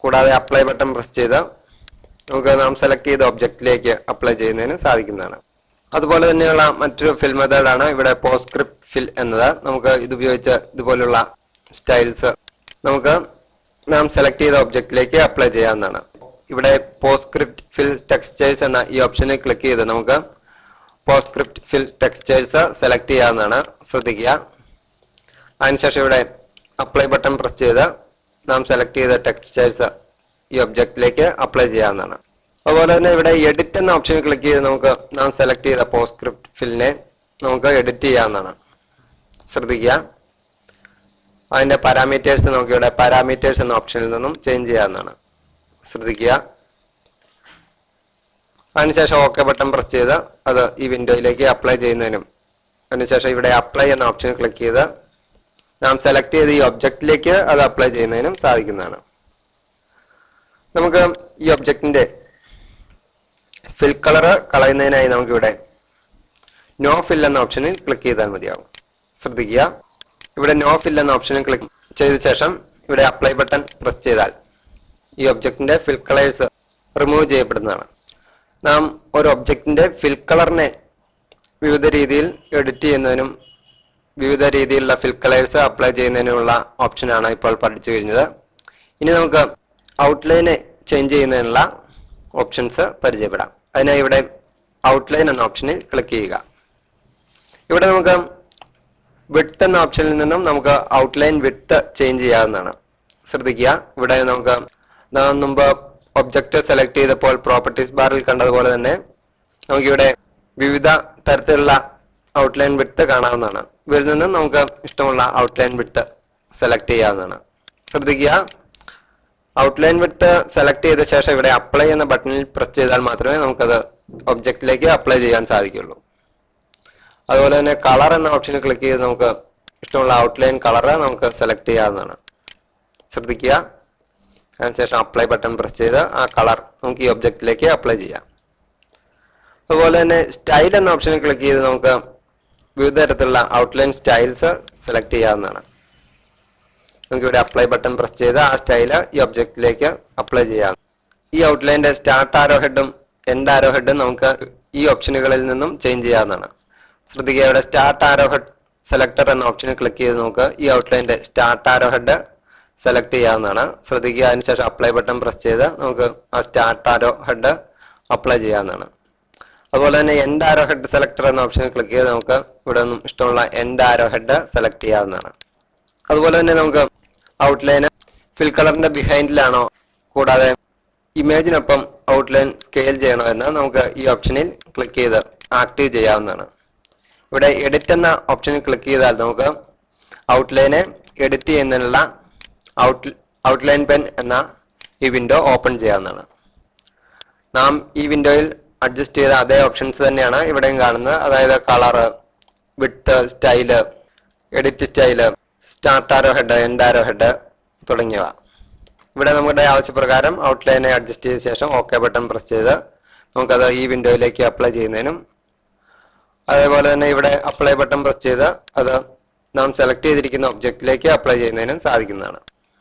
കൂടാതെ അപ്ലൈ ബട്ടൺ പ്രസ് ചെയ്ത് നമുക്ക് നാം സെലക്ട് ചെയ്ത ഒബ്ജക്റ്റിലേക്ക് അപ്ലൈ ചെയ്യുന്നതിന് സാധിക്കുന്നതാണ് അതുപോലെ തന്നെയുള്ള മറ്റൊരു ഫിൽ മെത്തേഡാണ് ഇവിടെ പോസ്ക്രിപ്റ്റ് ഫിൽ എന്നത് നമുക്ക് ഇത് ഉപയോഗിച്ച് ഇതുപോലുള്ള സ്റ്റൈൽസ് നമുക്ക് നാം സെലക്ട് ചെയ്ത ഒബ്ജക്റ്റിലേക്ക് അപ്ലൈ ചെയ്യാവുന്നതാണ് ഇവിടെ പോസ്ക്രിപ്റ്റ് ഫിൽ ടെക്സ്റ്റേഴ്സ് എന്ന ഈ ഓപ്ഷനിൽ ക്ലിക്ക് ചെയ്ത് നമുക്ക് പോസ്ക്രിപ്റ്റ് ഫിൽ ടെക്സ്റ്റേഴ്സ് സെലക്ട് ചെയ്യാവുന്നതാണ് ശ്രദ്ധിക്കുക അതിനുശേഷം ഇവിടെ അപ്ലൈ ബട്ടൺ പ്രസ് ചെയ്ത് നാം സെലക്ട് ചെയ്ത ടെക്സ്റ്റേഴ്സ് ഈ ഒബ്ജക്റ്റിലേക്ക് അപ്ലൈ ചെയ്യാവുന്നതാണ് അതുപോലെ തന്നെ ഇവിടെ എഡിറ്റ് എന്ന ഓപ്ഷനിൽ ക്ലിക്ക് ചെയ്ത് നമുക്ക് നാം സെലക്ട് ചെയ്ത പോസ്ക്രിപ്റ്റ് ഫില്ലിനെ നമുക്ക് എഡിറ്റ് ചെയ്യാവുന്നതാണ് ശ്രദ്ധിക്കുക അതിന്റെ പാരാമീറ്റേഴ്സ് നമുക്ക് ഇവിടെ പാരാമീറ്റേഴ്സ് എന്ന ഓപ്ഷനിൽ നിന്നും ചേഞ്ച് ചെയ്യാവുന്നതാണ് ശ്രദ്ധിക്കുക അതിനുശേഷം ഓക്കെ ബട്ടൺ പ്രസ് ചെയ്ത് അത് ഈ വിൻഡോയിലേക്ക് അപ്ലൈ ചെയ്യുന്നതിനും അതിനുശേഷം ഇവിടെ അപ്ലൈ എന്ന ഓപ്ഷൻ ക്ലിക്ക് ചെയ്ത് നാം സെലക്ട് ചെയ്ത ഈ ഒബ്ജക്റ്റിലേക്ക് അത് അപ്ലൈ ചെയ്യുന്നതിനും സാധിക്കുന്നതാണ് നമുക്ക് ഈ ഒബ്ജക്റ്റിന്റെ ഫിൽ കളർ കളയുന്നതിനായി നമുക്കിവിടെ നോ ഫിൽ എന്ന ഓപ്ഷനിൽ ക്ലിക്ക് ചെയ്താൽ മതിയാവും ശ്രദ്ധിക്കുക ഇവിടെ നോ ഫിൽ എന്ന ഓപ്ഷനിൽ ക്ലിക്ക് ചെയ്ത ശേഷം ഇവിടെ അപ്ലൈ ബട്ടൺ പ്രസ് ചെയ്താൽ ഈ ഒബ്ജക്റ്റിന്റെ ഫിൽ കളേഴ്സ് റിമൂവ് ചെയ്യപ്പെടുന്നതാണ് നാം ഒരു ഒബ്ജക്റ്റിന്റെ ഫിൽ കളറിനെ വിവിധ രീതിയിൽ എഡിറ്റ് ചെയ്യുന്നതിനും വിവിധ രീതിയിലുള്ള ഫിൽ കളേഴ്സ് അപ്ലൈ ചെയ്യുന്നതിനുമുള്ള ഓപ്ഷനാണ് ഇപ്പോൾ പഠിച്ചു കഴിഞ്ഞത് ഇനി നമുക്ക് ഔട്ട്ലൈനെ ചേഞ്ച് ചെയ്യുന്നതിനുള്ള ഓപ്ഷൻസ് പരിചയപ്പെടാം അതിനായി ഇവിടെ ഔട്ട്ലൈൻ എന്ന ഓപ്ഷനിൽ ക്ലിക്ക് ചെയ്യുക ഇവിടെ നമുക്ക് വിഡ്ത്ത് എന്ന ഓപ്ഷനിൽ നിന്നും നമുക്ക് ഔട്ട്ലൈൻ വിഡ്ത്ത് ചേഞ്ച് ചെയ്യാവുന്നതാണ് ശ്രദ്ധിക്കുക ഇവിടെ നമുക്ക് നാം മുമ്പ് ഒബ്ജക്റ്റ് സെലക്ട് ചെയ്തപ്പോൾ പ്രോപ്പർട്ടീസ് ബാറിൽ കണ്ടതുപോലെ തന്നെ നമുക്കിവിടെ വിവിധ തരത്തിലുള്ള ഔട്ട്ലൈൻ വിഡ്ത്ത് കാണാവുന്നതാണ് ഇവരിൽ നിന്നും നമുക്ക് ഇഷ്ടമുള്ള ഔട്ട്ലൈൻ വിഡ്ത്ത് സെലക്ട് ചെയ്യാവുന്നതാണ് ശ്രദ്ധിക്കുക ഔട്ട്ലൈൻ വിഡ്ത്ത് സെലക്ട് ചെയ്ത ശേഷം ഇവിടെ അപ്ലൈ എന്ന ബട്ടണിൽ പ്രസ് ചെയ്താൽ മാത്രമേ നമുക്കത് ഒബ്ജക്റ്റിലേക്ക് അപ്ലൈ ചെയ്യാൻ സാധിക്കുള്ളൂ അതുപോലെ തന്നെ കളർ എന്ന ഓപ്ഷനിൽ ക്ലിക്ക് ചെയ്ത് നമുക്ക് ഇഷ്ടമുള്ള ഔട്ട്ലൈൻ കളർ നമുക്ക് സെലക്ട് ചെയ്യാവുന്നതാണ് ശ്രദ്ധിക്കുക അതിനുശേഷം അപ്ലൈ ബട്ടൺ പ്രസ് ചെയ്ത് ആ കളർ നമുക്ക് ഈ ഒബ്ജക്റ്റിലേക്ക് അപ്ലൈ ചെയ്യാം അതുപോലെ തന്നെ സ്റ്റൈൽ എന്ന ഓപ്ഷനിൽ ക്ലിക്ക് ചെയ്ത് നമുക്ക് വിവിധ തരത്തിലുള്ള ഔട്ട്ലൈൻ സ്റ്റൈൽസ് സെലക്ട് ചെയ്യാവുന്നതാണ് നമുക്ക് ഇവിടെ അപ്ലൈ ബട്ടൺ പ്രസ് ചെയ്ത് ആ സ്റ്റൈല് ഈ ഒബ്ജക്റ്റിലേക്ക് അപ്ലൈ ചെയ്യാം ഈ ഔട്ട്ലൈൻ്റെ സ്റ്റാർട്ട് ആരോ ഹെഡും എൻഡ് ആരോ ഹെഡും നമുക്ക് ഈ ഓപ്ഷനുകളിൽ നിന്നും ചേഞ്ച് ചെയ്യാവുന്നതാണ് ശ്രദ്ധിക്കുക ഇവിടെ സ്റ്റാർട്ട് ആരോ ഹെഡ് സെലക്ടർ എന്ന ഓപ്ഷനിൽ ക്ലിക്ക് ചെയ്ത് നമുക്ക് ഈ ഔട്ട്ലൈൻ്റെ സ്റ്റാർട്ട് ആരോ ഹെഡ് സെലക്ട് ചെയ്യാവുന്നതാണ് ശ്രദ്ധിക്കുക അതിനുശേഷം അപ്ലൈ ബട്ടൺ പ്രസ് ചെയ്ത് നമുക്ക് ആ സ്റ്റാർട്ട് ആരോ ഹെഡ് അപ്ലൈ ചെയ്യാവുന്നതാണ് അതുപോലെ തന്നെ എൻഡ് ആരോ ഹെഡ് സെലക്ടർ എന്ന ഓപ്ഷനിൽ ക്ലിക്ക് ചെയ്ത് നമുക്ക് ഇവിടെ നിന്നും ഇഷ്ടമുള്ള എൻഡ് ആരോ ഹെഡ് സെലക്ട് ചെയ്യാവുന്നതാണ് അതുപോലെ തന്നെ നമുക്ക് ഔട്ട്ലൈന് ഫിൽ കളറിന്റെ ബിഹൈൻഡിലാണോ കൂടാതെ ഇമേജിനൊപ്പം ഔട്ട്ലൈൻ സ്കെയിൽ ചെയ്യണോ എന്ന് നമുക്ക് ഈ ഓപ്ഷനിൽ ക്ലിക്ക് ചെയ്ത് ആക്റ്റീവ് ചെയ്യാവുന്നതാണ് ഇവിടെ എഡിറ്റ് എന്ന ഓപ്ഷനിൽ ക്ലിക്ക് ചെയ്താൽ നമുക്ക് ഔട്ട്ലൈനെ എഡിറ്റ് ചെയ്യുന്നതിനുള്ള ഔട്ട് ഔട്ട്ലൈൻ പെൻ എന്ന ഈ വിൻഡോ ഓപ്പൺ ചെയ്യാവുന്നതാണ് നാം ഈ വിൻഡോയിൽ അഡ്ജസ്റ്റ് ചെയ്ത അതേ ഓപ്ഷൻസ് തന്നെയാണ് ഇവിടെയും കാണുന്നത് അതായത് colour width style edit style start arrow head end arrow head തുടങ്ങിയവ ഇവിടെ നമ്മുടെ ആവശ്യപ്രകാരം ഔട്ട്ലൈനെ അഡ്ജസ്റ്റ് ചെയ്ത ശേഷം ഓക്കെ ബട്ടൺ പ്രസ് ചെയ്ത് നമുക്കത് ഈ വിൻഡോയിലേക്ക് അപ്ലൈ ചെയ്യുന്നതിനും അതേപോലെ തന്നെ ഇവിടെ അപ്ലൈ ബട്ടൺ പ്രസ് ചെയ്ത് അത് നാം സെലക്ട് ചെയ്തിരിക്കുന്ന ഒബ്ജക്റ്റിലേക്ക് അപ്ലൈ ചെയ്യുന്നതിനും സാധിക്കുന്നതാണ്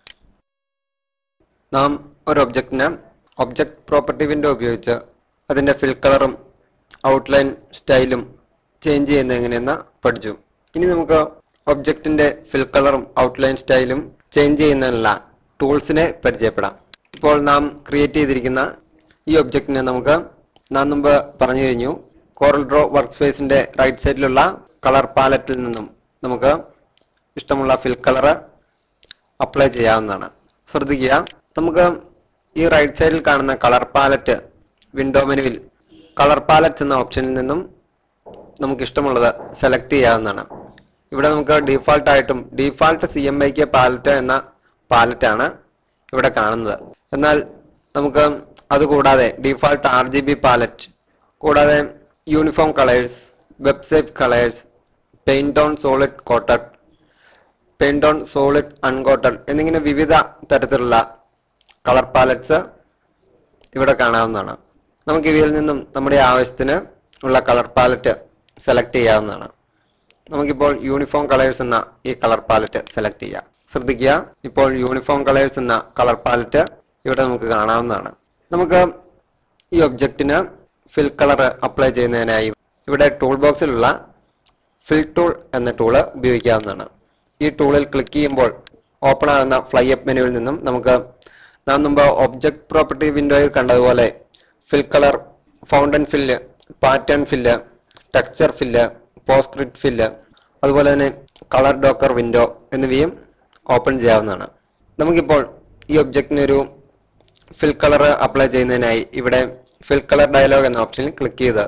നാം ഒരു ഒബ്ജക്റ്റിന് ഒബ്ജക്റ്റ് പ്രോപ്പർട്ടി വിൻഡോ ഉപയോഗിച്ച് അതിന്റെ ഫിൽ കളറും ഔട്ട്ലൈൻ സ്റ്റൈലും ചേഞ്ച് ചെയ്യുന്നത് എങ്ങനെയെന്ന് പഠിച്ചു ഇനി നമുക്ക് ഒബ്ജക്റ്റിന്റെ ഫിൽ കളറും ഔട്ട്ലൈൻ സ്റ്റൈലും ചേഞ്ച് ചെയ്യുന്നതിനുള്ള ടൂൾസിനെ പരിചയപ്പെടാം ഇപ്പോൾ നാം ക്രിയേറ്റ് ചെയ്തിരിക്കുന്ന ഈ ഒബ്ജക്റ്റിനെ നമുക്ക് നാം മുമ്പ് പറഞ്ഞു കഴിഞ്ഞു കോറൽ ഡ്രോ വർക്ക് സ്പേസിന്റെ റൈറ്റ് സൈഡിലുള്ള കളർ പാലറ്റിൽ നിന്നും നമുക്ക് ഇഷ്ടമുള്ള ഫിൽ കളറ് അപ്ലൈ ചെയ്യാവുന്നതാണ് ശ്രദ്ധിക്കുക നമുക്ക് ഈ റൈറ്റ് സൈഡിൽ കാണുന്ന കളർ പാലറ്റ് വിൻഡോ മെനുവിൽ കളർ പാലറ്റ്സ് എന്ന ഓപ്ഷനിൽ നിന്നും നമുക്ക് ഇഷ്ടമുള്ളത് സെലക്ട് ചെയ്യാവുന്നതാണ് ഇവിടെ നമുക്ക് ഡീഫാൾട്ട് ആയിട്ടും default C M Y K palette എന്ന പാലറ്റ് ആണ് ഇവിടെ കാണുന്നത് എന്നാൽ നമുക്ക് അതുകൂടാതെ default R G B palette കൂടാതെ uniform colours website colours paint on solid coated paint on solid uncoated എന്നിങ്ങനെ വിവിധ തരത്തിലുള്ള കളർ പാലറ്റ്സ് ഇവിടെ കാണാവുന്നതാണ് നമുക്ക് ഇവയിൽ നിന്നും നമ്മുടെ ആവശ്യത്തിന് ഉള്ള കളർ പാലറ്റ് സെലക്ട് ചെയ്യാവുന്നതാണ് നമുക്കിപ്പോൾ യൂണിഫോം കളേഴ്സ് എന്ന ഈ കളർ പാലറ്റ് സെലക്ട് ചെയ്യാം ശ്രദ്ധിക്കുക ഇപ്പോൾ യൂണിഫോം കളേഴ്സ് എന്ന കളർ പാലറ്റ് ഇവിടെ നമുക്ക് കാണാവുന്നതാണ് നമുക്ക് ഈ ഒബ്ജക്റ്റിന് ഫിൽ കളർ അപ്ലൈ ചെയ്യുന്നതിനായി ഇവിടെ ടൂൾ ബോക്സിലുള്ള ഫിൽ ടൂൾ എന്ന ടൂള് ഉപയോഗിക്കാവുന്നതാണ് ഈ ടൂളിൽ ക്ലിക്ക് ചെയ്യുമ്പോൾ ഓപ്പൺ ആകുന്ന ഫ്ലൈ അപ്പ് മെനുവിൽ നിന്നും നമുക്ക് നാം മുമ്പ് ഒബ്ജക്ട് പ്രോപ്പർട്ടി വിൻഡോയിൽ കണ്ടതുപോലെ fill colour fountain fill pattern fill texture fill PostScript fill അതുപോലെ തന്നെ കളർ ഡോക്കർ വിൻഡോ എന്നിവയും ഓപ്പൺ ചെയ്യാവുന്നതാണ് നമുക്കിപ്പോൾ ഈ ഒബ്ജക്റ്റിന് ഒരു ഫിൽ കളർ അപ്ലൈ ചെയ്യുന്നതിനായി ഇവിടെ ഫിൽ കളർ ഡയലോഗ് എന്ന ഓപ്ഷനിൽ ക്ലിക്ക് ചെയ്ത്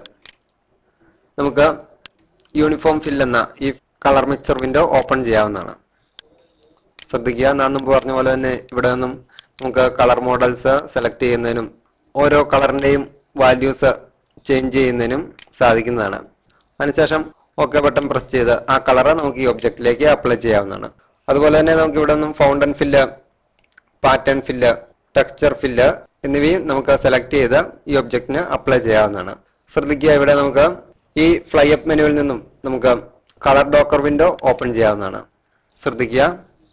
നമുക്ക് യൂണിഫോം ഫിൽ എന്ന ഈ കളർ മിക്സർ വിൻഡോ ഓപ്പൺ ചെയ്യാവുന്നതാണ് ശ്രദ്ധിക്കുക ഞാൻ മുമ്പ് പറഞ്ഞ പോലെ തന്നെ ഇവിടെ നിന്നും നമുക്ക് കളർ മോഡൽസ് സെലക്ട് ചെയ്യുന്നതിനും ഓരോ കളറിന്റെയും വാല്യൂസ് ചേഞ്ച് ചെയ്യുന്നതിനും സാധിക്കുന്നതാണ് അതിനുശേഷം ഓക്കെ ബട്ടൺ പ്രസ് ചെയ്ത് ആ കളർ നമുക്ക് ഈ ഒബ്ജക്റ്റിലേക്ക് അപ്ലൈ ചെയ്യാവുന്നതാണ് അതുപോലെ തന്നെ നമുക്ക് ഇവിടെ നിന്നും fountain fill pattern fill texture fill എന്നിവയും നമുക്ക് സെലക്ട് ചെയ്ത് ഈ ഒബ്ജക്റ്റിന് അപ്ലൈ ചെയ്യാവുന്നതാണ് ശ്രദ്ധിക്കുക ഇവിടെ നമുക്ക് ഈ ഫ്ലൈ അപ്പ് മെനുവിൽ നിന്നും നമുക്ക് കളർ ഡോക്കർ വിൻഡോ ഓപ്പൺ ചെയ്യാവുന്നതാണ് ശ്രദ്ധിക്കുക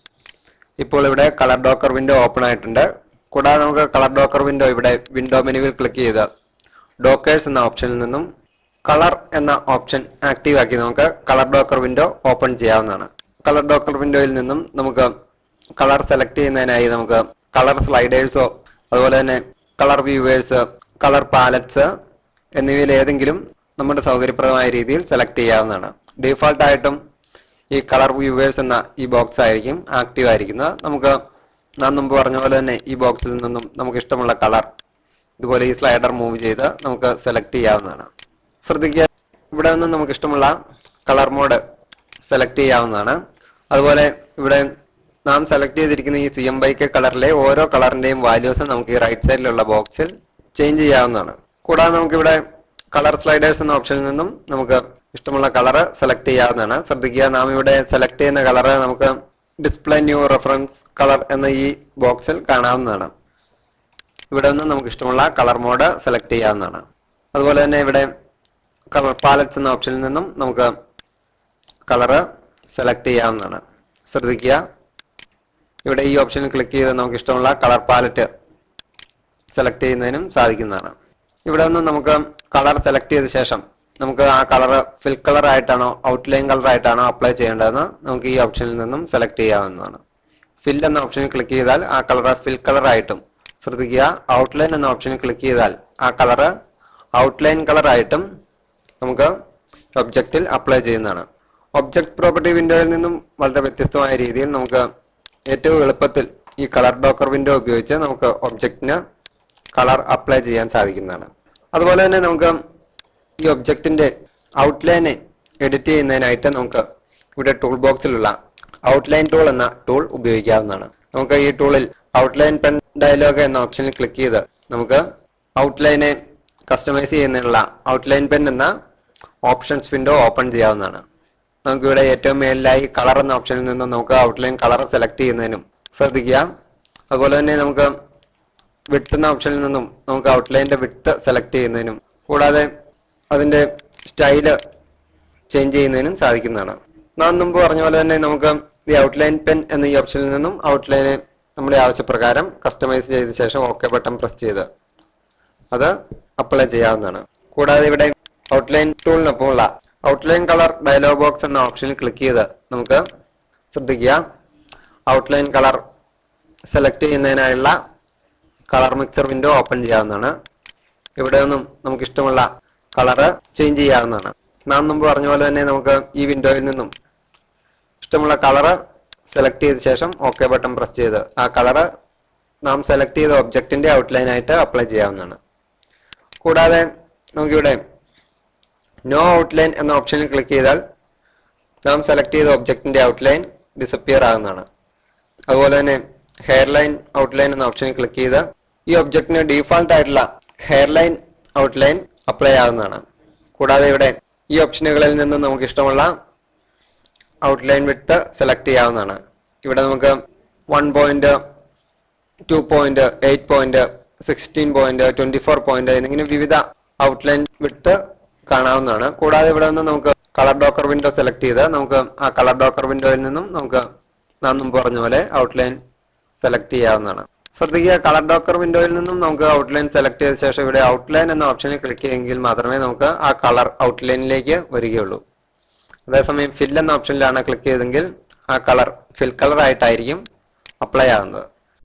ഇപ്പോൾ ഇവിടെ കളർ ഡോക്കർ വിൻഡോ ഓപ്പൺ ആയിട്ടുണ്ട് കൂടാതെ നമുക്ക് കളർ ഡോക്കർ വിൻഡോ ഇവിടെ വിൻഡോ മെനുവിൽ ക്ലിക്ക് ചെയ്ത് ഡോക്കേഴ്സ് എന്ന ഓപ്ഷനിൽ നിന്നും കളർ എന്ന ഓപ്ഷൻ ആക്റ്റീവ് ആക്കി നമുക്ക് കളർ ഡോക്കർ വിൻഡോ ഓപ്പൺ ചെയ്യാവുന്നതാണ് കളർ ഡോക്കർ വിൻഡോയിൽ നിന്നും നമുക്ക് കളർ സെലക്ട് ചെയ്യുന്നതിനായി നമുക്ക് കളർ സ്ലൈഡേഴ്സോ അതുപോലെ തന്നെ കളർ വ്യൂവേഴ്സ് കളർ പാലറ്റ്സ് എന്നിവയിൽ ഏതെങ്കിലും നമ്മുടെ സൗകര്യപ്രദമായ രീതിയിൽ സെലക്ട് ചെയ്യാവുന്നതാണ് ഡീഫാൾട്ട് ആയിട്ടും ഈ കളർ വ്യൂവേഴ്സ് എന്ന ഈ ബോക്സ് ആയിരിക്കും ആക്റ്റീവ് ആയിരിക്കുന്നത് നമുക്ക് നാം മുമ്പ് പറഞ്ഞ പോലെ തന്നെ ഈ ബോക്സിൽ നിന്നും നമുക്ക് ഇഷ്ടമുള്ള കളർ ഇതുപോലെ ഈ സ്ലൈഡർ മൂവ് ചെയ്ത് നമുക്ക് സെലക്ട് ചെയ്യാവുന്നതാണ് ശ്രദ്ധിക്കുക ഇവിടെ നിന്ന് നമുക്ക് ഇഷ്ടമുള്ള കളർ മോഡ് സെലക്ട് ചെയ്യാവുന്നതാണ് അതുപോലെ ഇവിടെ നാം സെലക്ട് ചെയ്തിരിക്കുന്ന ഈ സി എം ബൈക്ക് കളറിലെ ഓരോ കളറിന്റെയും വാല്യൂസ് നമുക്ക് ഈ റൈറ്റ് സൈഡിലുള്ള ബോക്സിൽ ചേഞ്ച് ചെയ്യാവുന്നതാണ് കൂടാതെ നമുക്കിവിടെ കളർ സ്ലൈഡേഴ്സ് എന്ന ഓപ്ഷനിൽ നിന്നും നമുക്ക് ഇഷ്ടമുള്ള കളർ സെലക്ട് ചെയ്യാവുന്നതാണ് ശ്രദ്ധിക്കുക നാം ഇവിടെ സെലക്ട് ചെയ്യുന്ന കളർ നമുക്ക് ഡിസ്പ്ലേ ന്യൂ റെഫറൻസ് കളർ എന്ന ഈ ബോക്സിൽ കാണാവുന്നതാണ് ഇവിടെ നിന്ന് നമുക്ക് ഇഷ്ടമുള്ള കളർ മോഡ് സെലക്ട് ചെയ്യാവുന്നതാണ് അതുപോലെ തന്നെ ഇവിടെ കളർ പാലറ്റ്സ് എന്ന ഓപ്ഷനിൽ നിന്നും നമുക്ക് കളറ് സെലക്ട് ചെയ്യാവുന്നതാണ് ശ്രദ്ധിക്കുക ഇവിടെ ഈ ഓപ്ഷനിൽ ക്ലിക്ക് ചെയ്ത് നമുക്ക് ഇഷ്ടമുള്ള കളർ പാലറ്റ് സെലക്ട് ചെയ്യുന്നതിനും സാധിക്കുന്നതാണ് ഇവിടെ നിന്ന് നമുക്ക് കളർ സെലക്ട് ചെയ്ത ശേഷം നമുക്ക് ആ കളർ ഫിൽ കളർ ആയിട്ടാണോ ഔട്ട്ലൈൻ കളർ ആയിട്ടാണോ അപ്ലൈ ചെയ്യേണ്ടതെന്ന് നമുക്ക് ഈ ഓപ്ഷനിൽ നിന്നും സെലക്ട് ചെയ്യാവുന്നതാണ് ഫിൽ എന്ന ഓപ്ഷനിൽ ക്ലിക്ക് ചെയ്താൽ ആ കളർ ഫിൽ കളർ ആയിട്ടും ശ്രദ്ധിക്കുക ഔട്ട്ലൈൻ എന്ന ഓപ്ഷനിൽ ക്ലിക്ക് ചെയ്താൽ ആ കളർ ഔട്ട്ലൈൻ കളർ ആയിട്ടും നമുക്ക് ഒബ്ജക്റ്റിൽ അപ്ലൈ ചെയ്യുന്നതാണ് ഒബ്ജക്ട് പ്രോപ്പർട്ടി വിൻഡോയിൽ നിന്നും വളരെ വ്യത്യസ്തമായ രീതിയിൽ നമുക്ക് ഏറ്റവും എളുപ്പത്തിൽ ഈ കളർ ഡോക്കർ വിൻഡോ ഉപയോഗിച്ച് നമുക്ക് ഒബ്ജക്റ്റിന് കളർ അപ്ലൈ ചെയ്യാൻ സാധിക്കുന്നതാണ് അതുപോലെ തന്നെ നമുക്ക് ഈ ഒബ്ജക്റ്റിന്റെ ഔട്ട്ലൈനെ എഡിറ്റ് ചെയ്യുന്നതിനായിട്ട് നമുക്ക് ഇവിടെ ടൂൾ ബോക്സിലുള്ള ഔട്ട്ലൈൻ ടൂൾ എന്ന ടൂൾ ഉപയോഗിക്കാവുന്നതാണ് നമുക്ക് ഈ ടൂളിൽ ഔട്ട്ലൈൻ പെൻ ഡയലോഗ് എന്ന ഓപ്ഷനിൽ ക്ലിക്ക് ചെയ്ത് നമുക്ക് ഔട്ട്ലൈനെ കസ്റ്റമൈസ് ചെയ്യുന്നതിനുള്ള ഔട്ട്ലൈൻ പെൻ എന്ന ഓപ്ഷൻസ് വിൻഡോ ഓപ്പൺ ചെയ്യാവുന്നതാണ് നമുക്ക് ഇവിടെ ഏറ്റവും മേലിലായി കളർ എന്ന ഓപ്ഷനിൽ നിന്ന് നമുക്ക് ഔട്ട്ലൈൻ കളർ സെലക്ട് ചെയ്യുന്നതിനും ശ്രദ്ധിക്കുക അതുപോലെ തന്നെ നമുക്ക് വിട്ട് എന്ന ഓപ്ഷനിൽ നിന്നും നമുക്ക് ഔട്ട്ലൈനിന്റെ വിട്ട് സെലക്ട് ചെയ്യുന്നതിനും കൂടാതെ അതിന്റെ സ്റ്റൈല് ചേഞ്ച് ചെയ്യുന്നതിനും സാധിക്കുന്നതാണ് നാം മുമ്പ് പറഞ്ഞ പോലെ തന്നെ നമുക്ക് ഈ ഔട്ട്ലൈൻ പെൻ എന്ന ഈ ഓപ്ഷനിൽ നിന്നും ഔട്ട്ലൈനെ നമ്മുടെ ആവശ്യപ്രകാരം കസ്റ്റമൈസ് ചെയ്ത ശേഷം ഓക്കെ ബട്ടൺ പ്രസ് ചെയ്ത് അത് അപ്ലൈ ചെയ്യാവുന്നതാണ് കൂടാതെ ഇവിടെ ഔട്ട്ലൈൻ ടൂളിനൊപ്പമുള്ള ഔട്ട്ലൈൻ കളർ ഡയലോഗ് ബോക്സ് എന്ന ഓപ്ഷനിൽ ക്ലിക്ക് ചെയ്ത് നമുക്ക് ശ്രദ്ധിക്കുക ഔട്ട്ലൈൻ കളർ സെലക്ട് ചെയ്യുന്നതിനായുള്ള കളർ മിക്സർ വിൻഡോ ഓപ്പൺ ചെയ്യാവുന്നതാണ് ഇവിടെ നിന്നും നമുക്ക് ഇഷ്ടമുള്ള കളറ് ചേഞ്ച് ചെയ്യാവുന്നതാണ് നാം മുമ്പ് പറഞ്ഞ പോലെ തന്നെ നമുക്ക് ഈ വിൻഡോയിൽ നിന്നും ഇഷ്ടമുള്ള കളറ് സെലക്ട് ചെയ്ത ശേഷം ഓക്കെ ബട്ടൺ പ്രസ് ചെയ്ത് ആ കളറ് നാം സെലക്ട് ചെയ്ത ഒബ്ജക്റ്റിന്റെ ഔട്ട്ലൈൻ ആയിട്ട് അപ്ലൈ ചെയ്യാവുന്നതാണ് കൂടാതെ നമുക്കിവിടെ നോ ഔട്ട്ലൈൻ എന്ന ഓപ്ഷനിൽ ക്ലിക്ക് ചെയ്താൽ നാം സെലക്ട് ചെയ്ത ഒബ്ജക്റ്റിന്റെ ഔട്ട്ലൈൻ ഡിസപ്പിയർ ആകുന്നതാണ് അതുപോലെ തന്നെ ഹെയർലൈൻ ഔട്ട്ലൈൻ എന്ന ഓപ്ഷനിൽ ക്ലിക്ക് ചെയ്ത് ഈ ഒബ്ജക്റ്റിന് ഡീഫാൾട്ട് ആയിട്ടുള്ള ഹെയർലൈൻ ഔട്ട്ലൈൻ അപ്ലൈ ആകുന്നതാണ് കൂടാതെ ഇവിടെ ഈ ഓപ്ഷനുകളിൽ നിന്ന് നമുക്ക് ഇഷ്ടമുള്ള ഔട്ട്ലൈൻ വിട്ട് സെലക്ട് ചെയ്യാവുന്നതാണ് ഇവിടെ നമുക്ക് one point two point eight point sixteen point twenty four point എന്നിങ്ങനെ വിവിധ ഔട്ട്ലൈൻ വിട്ട് കാണാവുന്നതാണ് കൂടാതെ ഇവിടെ നിന്ന് നമുക്ക് കളർ ഡോക്കർ വിൻഡോ സെലക്ട് ചെയ്ത് നമുക്ക് ആ കളർ ഡോക്കർ വിൻഡോയിൽ നിന്നും നമുക്ക് നാം മുമ്പ് പറഞ്ഞ പോലെ ഔട്ട്ലൈൻ സെലക്ട് ചെയ്യാവുന്നതാണ് ശ്രദ്ധിക്കുക കളർ ഡോക്കർ വിൻഡോയിൽ നിന്നും നമുക്ക് ഔട്ട്ലൈൻ സെലക്ട് ചെയ്ത ശേഷം ഇവിടെ ഔട്ട്ലൈൻ എന്ന ഓപ്ഷനിൽ ക്ലിക്ക് ചെയ്യുമെങ്കിൽ മാത്രമേ നമുക്ക് ആ കളർ ഔട്ട്ലൈനിലേക്ക് വരികയുള്ളൂ അതേസമയം ഫിൽ എന്ന ഓപ്ഷനിലാണ് ക്ലിക്ക് ചെയ്തെങ്കിൽ ആ കളർ ഫിൽ കളർ ആയിട്ടായിരിക്കും അപ്ലൈ ആകുന്നത്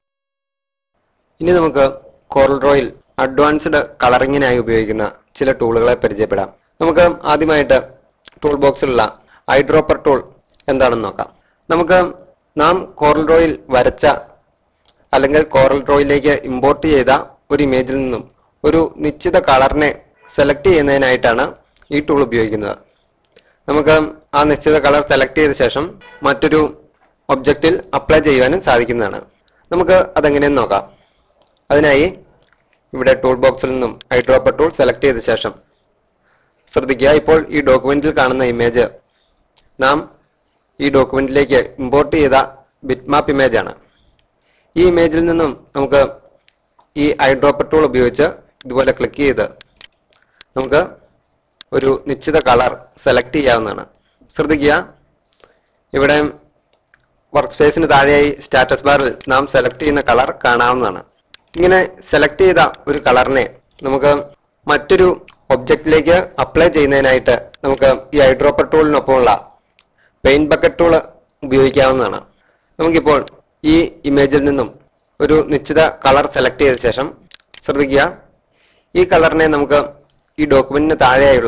ഇനി നമുക്ക് കോറൽ ഡ്രോയിൽ അഡ്വാൻസ്ഡ് കളറിങ്ങിനായി ഉപയോഗിക്കുന്ന ചില ടൂളുകളെ പരിചയപ്പെടാം നമുക്ക് ആദ്യമായിട്ട് ടൂൾ ബോക്സിലുള്ള ഐഡ്രോപ്പർ ടൂൾ എന്താണെന്ന് നോക്കാം നമുക്ക് നാം കോറൽ ഡ്രോയിൽ വരച്ച അല്ലെങ്കിൽ കോറൽ ഡ്രോയിലേക്ക് ഇമ്പോർട്ട് ചെയ്ത ഒരു ഇമേജിൽ നിന്നും ഒരു നിശ്ചിത കളറിനെ സെലക്ട് ചെയ്യുന്നതിനായിട്ടാണ് ഈ ടൂൾ ഉപയോഗിക്കുന്നത് നമുക്ക് ആ നിശ്ചിത കളർ സെലക്ട് ചെയ്ത ശേഷം മറ്റൊരു ഒബ്ജക്റ്റിൽ അപ്ലൈ ചെയ്യുവാനും സാധിക്കുന്നതാണ് നമുക്ക് അതെങ്ങനെയെന്ന് നോക്കാം അതിനായി ഇവിടെ ടൂൾ ബോക്സിൽ നിന്നും ഐഡ്രോപ്പർ ടൂൾ സെലക്ട് ചെയ്ത ശേഷം ശ്രദ്ധിക്കുക ഇപ്പോൾ ഈ ഡോക്യുമെന്റിൽ കാണുന്ന ഇമേജ് നാം ഈ ഡോക്യുമെന്റിലേക്ക് ഇമ്പോർട്ട് ചെയ്ത ബിറ്റ്മാപ്പ് ഇമേജ് ആണ് ഈ ഇമേജിൽ നിന്നും നമുക്ക് ഈ ഐഡ്രോപ്പർ ടൂൾ ഉപയോഗിച്ച് ഇതുപോലെ ക്ലിക്ക് ചെയ്ത് നമുക്ക് ഒരു നിശ്ചിത കളർ സെലക്ട് ചെയ്യാവുന്നതാണ് ശ്രദ്ധിക്കുക ഇവിടെ വർക്ക് സ്പേസിന് താഴെയായി സ്റ്റാറ്റസ് ബാറിൽ നാം സെലക്ട് ചെയ്യുന്ന കളർ കാണാവുന്നതാണ് ഇങ്ങനെ സെലക്ട് ചെയ്ത ഒരു കളറിനെ നമുക്ക് മറ്റൊരു ഒബ്ജക്റ്റിലേക്ക് അപ്ലൈ ചെയ്യുന്നതിനായിട്ട് നമുക്ക് ഈ ഐഡ്രോപ്പർ ടൂളിനൊപ്പമുള്ള പെയിന്റ് ബക്കറ്റ് ടൂൾ ഉപയോഗിക്കാവുന്നതാണ് നമുക്കിപ്പോൾ ഈ ഇമേജിൽ നിന്നും ഒരു നിശ്ചിത കളർ സെലക്ട് ചെയ്ത ശേഷം ശ്രദ്ധിക്കുക ഈ കളറിനെ നമുക്ക് ഈ ഡോക്യുമെന്റിന് താഴെയായുള്ള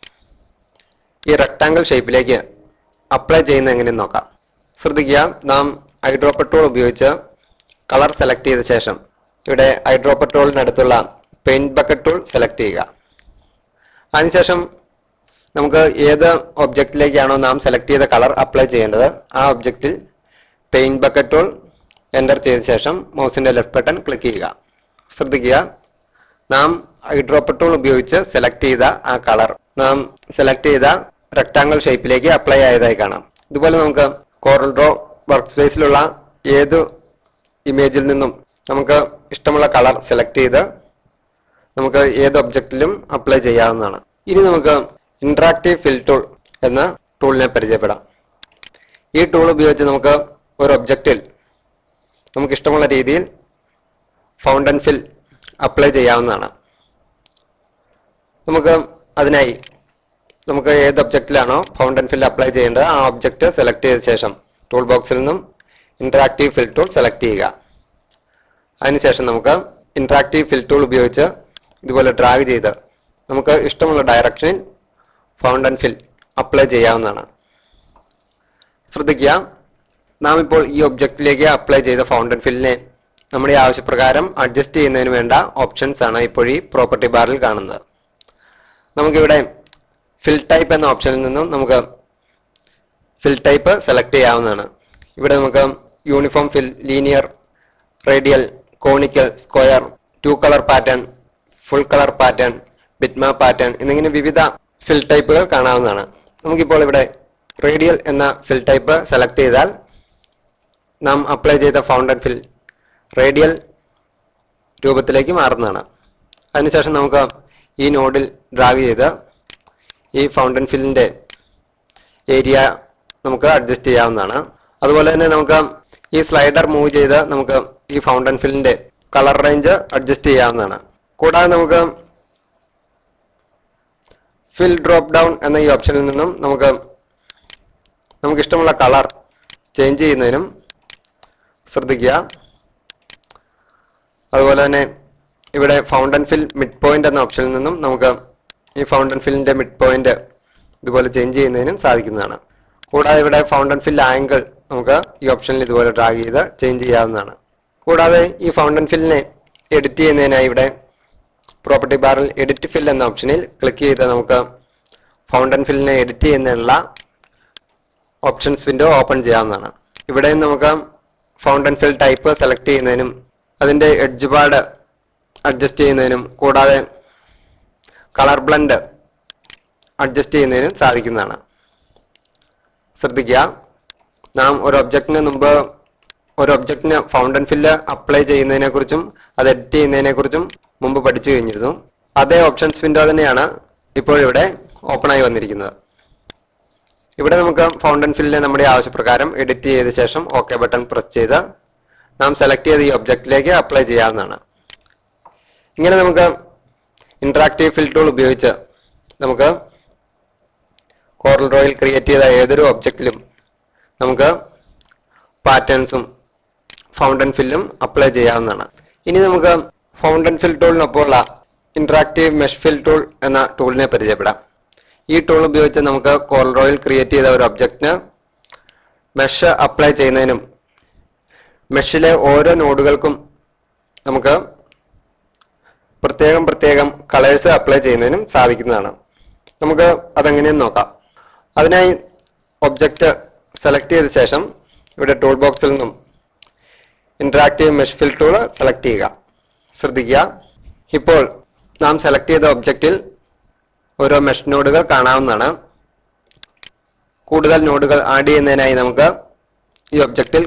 ഈ റെക്ടാങ്കിൾ ഷേപ്പിലേക്ക് അപ്ലൈ ചെയ്യുന്ന എങ്ങനെയെന്ന് നോക്കാം ശ്രദ്ധിക്കുക നാം ഐഡ്രോപ്പർ ടൂൾ ഉപയോഗിച്ച് കളർ സെലക്ട് ചെയ്ത ശേഷം ഇവിടെ ഐഡ്രോപ്പർ ടൂളിനടുത്തുള്ള പെയിന്റ് ബക്കറ്റ് ടൂൾ സെലക്ട് ചെയ്യുക അതിനുശേഷം നമുക്ക് ഏത് ഒബ്ജക്റ്റിലേക്കാണോ നാം സെലക്ട് ചെയ്ത കളർ അപ്ലൈ ചെയ്യേണ്ടത് ആ ഒബ്ജക്റ്റിൽ പെയിന്റ് ബക്കറ്റ് ടൂൾ എൻ്റർ ചെയ്ത ശേഷം മൗസിന്റെ ലെഫ്റ്റ് ബട്ടൺ ക്ലിക്ക് ചെയ്യുക ശ്രദ്ധിക്കുക നാം ഐഡ്രോപ്പർ ടൂൾ ഉപയോഗിച്ച് സെലക്ട് ചെയ്ത ആ കളർ നാം സെലക്ട് ചെയ്ത റെക്ടാങ്കിൾ ഷേപ്പിലേക്ക് അപ്ലൈ ആയതായി കാണാം ഇതുപോലെ നമുക്ക് കോറൽ ഡ്രോ വർക്ക് സ്പേസിലുള്ള ഏത് ഇമേജിൽ നിന്നും നമുക്ക് ഇഷ്ടമുള്ള കളർ സെലക്ട് ചെയ്ത് നമുക്ക് ഏത് ഒബ്ജക്റ്റിലും അപ്ലൈ ചെയ്യാവുന്നതാണ് ഇനി നമുക്ക് ഇന്ററാക്റ്റീവ് ഫിൽ ടൂൾ എന്ന ടൂളിനെ പരിചയപ്പെടാം ഈ ടൂൾ ഉപയോഗിച്ച് നമുക്ക് ഒരു ഒബ്ജക്റ്റിൽ നമുക്ക് ഇഷ്ടമുള്ള രീതിയിൽ ഫൗണ്ടൻ ഫിൽ അപ്ലൈ ചെയ്യാവുന്നതാണ് നമുക്ക് അതിനായി നമുക്ക് ഏത് ഒബ്ജക്റ്റിലാണോ ഫൗണ്ടൻ ഫിൽ അപ്ലൈ ചെയ്യേണ്ടത് ആ ഒബ്ജക്റ്റ് സെലക്ട് ചെയ്ത ശേഷം ടൂൾ ബോക്സിൽ നിന്നും ഇന്ററാക്റ്റീവ് ഫിൽ ടൂൾ സെലക്ട് ചെയ്യുക അതിനുശേഷം നമുക്ക് ഇന്ററാക്റ്റീവ് ഫിൽ ടൂൾ ഉപയോഗിച്ച് ഇതുപോലെ ഡ്രാഗ് ചെയ്ത് നമുക്ക് ഇഷ്ടമുള്ള ഡയറക്ഷനിൽ ഫൗണ്ടൻ ഫിൽ അപ്ലൈ ചെയ്യാവുന്നതാണ് ശ്രദ്ധിക്കുക നാം ഇപ്പോൾ ഈ ഒബ്ജക്റ്റിലേക്ക് അപ്ലൈ ചെയ്ത ഫൗണ്ടൻ ഫില്ലിനെ നമ്മുടെ ആവശ്യപ്രകാരം അഡ്ജസ്റ്റ് ചെയ്യുന്നതിന് വേണ്ട ഓപ്ഷൻസ് ആണ് ഇപ്പോൾ ഈ പ്രോപ്പർട്ടി ബാറിൽ കാണുന്നത് നമുക്കിവിടെ ഫിൽ ടൈപ്പ് എന്ന ഓപ്ഷനിൽ നിന്നും നമുക്ക് ഫിൽ ടൈപ്പ് സെലക്ട് ചെയ്യാവുന്നതാണ് ഇവിടെ നമുക്ക് uniform fill linear radial conical square two colour pattern full colour pattern bitmap pattern എന്നിങ്ങനെ വിവിധ ഫിൽ ടൈപ്പുകൾ കാണാവുന്നതാണ് നമുക്കിപ്പോൾ ഇവിടെ റേഡിയൽ എന്ന ഫിൽ ടൈപ്പ് സെലക്ട് ചെയ്താൽ നാം അപ്ലൈ ചെയ്ത ഫൗണ്ടൻ ഫിൽ റേഡിയൽ രൂപത്തിലേക്ക് മാറുന്നതാണ് അതിനുശേഷം നമുക്ക് ഈ നോഡിൽ ഡ്രാഗ് ചെയ്ത് ഈ ഫൗണ്ടൻ ഫില്ലിന്റെ ഏരിയ നമുക്ക് അഡ്ജസ്റ്റ് ചെയ്യാവുന്നതാണ് അതുപോലെ തന്നെ നമുക്ക് ഈ സ്ലൈഡർ മൂവ് ചെയ്ത് നമുക്ക് ഈ ഫൗണ്ടൻ ഫില്ലിന്റെ കളർ റേഞ്ച് അഡ്ജസ്റ്റ് ചെയ്യാവുന്നതാണ് കൂടാതെ നമുക്ക് ഫിൽ ഡ്രോപ്പ് ഡൗൺ എന്ന ഈ ഓപ്ഷനിൽ നിന്നും നമുക്ക് നമുക്ക് ഇഷ്ടമുള്ള കളർ ചേഞ്ച് ചെയ്യുന്നതിനും ശ്രദ്ധിക്കുക അതുപോലെ തന്നെ ഇവിടെ ഫൗണ്ടൻ ഫിൽ മിഡ് പോയിന്റ് എന്ന ഓപ്ഷനിൽ നിന്നും നമുക്ക് ഈ ഫൗണ്ടൻ ഫില്ലിന്റെ മിഡ് പോയിന്റ് ഇതുപോലെ ചേഞ്ച് ചെയ്യുന്നതിനും സാധിക്കുന്നതാണ് കൂടാതെ ഇവിടെ ഫൗണ്ടൻ ഫിൽ ആംഗിൾ നമുക്ക് ഈ ഓപ്ഷനിൽ ഇതുപോലെ ഡ്രാഗ് ചെയ്ത് ചേഞ്ച് ചെയ്യാവുന്നതാണ് കൂടാതെ ഈ ഫൗണ്ടൻ ഫില്ലിനെ എഡിറ്റ് ചെയ്യുന്നതിനായി ഇവിടെ പ്രോപ്പർട്ടി ബാറിൽ എഡിറ്റ് ഫിൽ എന്ന ഓപ്ഷനിൽ ക്ലിക്ക് ചെയ്ത് നമുക്ക് ഫൗണ്ടൻ ഫില്ലിനെ എഡിറ്റ് ചെയ്യുന്നതിനുള്ള ഓപ്ഷൻസ് വിൻഡോ ഓപ്പൺ ചെയ്യാവുന്നതാണ് ഇവിടെ നമുക്ക് ഫൗണ്ടൻ ഫിൽ ടൈപ്പ് സെലക്ട് ചെയ്യുന്നതിനും അതിന്റെ എഡ്ജ് പാഡ് അഡ്ജസ്റ്റ് ചെയ്യുന്നതിനും കൂടാതെ കളർ ബ്ലൻഡ് അഡ്ജസ്റ്റ് ചെയ്യുന്നതിനും സാധിക്കുന്നതാണ് ശ്രദ്ധിക്കുക നാം ഒരു ഒബ്ജക്റ്റിന് മുമ്പ് ഒരു ഒബ്ജക്റ്റിന് ഫൗണ്ടൻ ഫില്ല് അപ്ലൈ ചെയ്യുന്നതിനെ കുറിച്ചും അത് എഡിറ്റ് ചെയ്യുന്നതിനെ കുറിച്ചും മുമ്പ് പഠിച്ചു കഴിഞ്ഞിരുന്നു അതേ ഓപ്ഷൻസ് വിൻഡോ തന്നെയാണ് ഇപ്പോൾ ഇവിടെ ഓപ്പൺ ആയി വന്നിരിക്കുന്നത് ഇവിടെ നമുക്ക് ഫൗണ്ടൻ ഫില്ലിനെ നമ്മുടെ ആവശ്യപ്രകാരം എഡിറ്റ് ചെയ്ത ശേഷം ഓക്കെ ബട്ടൺ പ്രസ് ചെയ്ത് നാം സെലക്ട് ചെയ്ത ഈ ഒബ്ജക്റ്റിലേക്ക് അപ്ലൈ ചെയ്യാവുന്നതാണ് ഇങ്ങനെ നമുക്ക് ഇന്ററാക്റ്റീവ് ഫിൽ ടൂൾ ഉപയോഗിച്ച് നമുക്ക് കോറൽ ഡ്രോയിൽ ക്രിയേറ്റ് ചെയ്ത ഏതൊരു ഒബ്ജക്റ്റിലും നമുക്ക് പാറ്റേൺസും ഫൗണ്ടൻ ഫില്ലും അപ്ലൈ ചെയ്യാവുന്നതാണ് ഇനി നമുക്ക് ഫൗണ്ടൻ ഫിൽ ടൂളിനൊപ്പമുള്ള ഇന്ററാക്റ്റീവ് മെഷ് ഫിൽ ടൂൾ എന്ന ടൂളിനെ പരിചയപ്പെടാം ഈ ടൂൾ ഉപയോഗിച്ച് നമുക്ക് കോറൽ ഡ്രോയിൽ ക്രിയേറ്റ് ചെയ്ത ഒരു ഒബ്ജക്റ്റിന് മെഷ് അപ്ലൈ ചെയ്യുന്നതിനും മെഷിലെ ഓരോ നോഡുകൾക്കും നമുക്ക് പ്രത്യേകം പ്രത്യേകം കളേഴ്സ് അപ്ലൈ ചെയ്യുന്നതിനും സാധിക്കുന്നതാണ് നമുക്ക് അതെങ്ങനെയെന്ന് നോക്കാം അതിനായി ഒബ്ജക്റ്റ് സെലക്ട് ചെയ്ത ശേഷം ഇവിടെ ടൂൾ ബോക്സിൽ നിന്നും interactive mesh fill tool select ചെയ്യുക ശ്രദ്ധിക്കുക ഇപ്പോൾ നാം സെലക്ട് ചെയ്ത ഒബ്ജക്റ്റിൽ ഓരോ മെഷ് നോഡുകൾ കാണാവുന്നതാണ് കൂടുതൽ നോഡുകൾ ആഡ് ചെയ്യുന്നതിനായി നമുക്ക് ഈ ഒബ്ജക്റ്റിൽ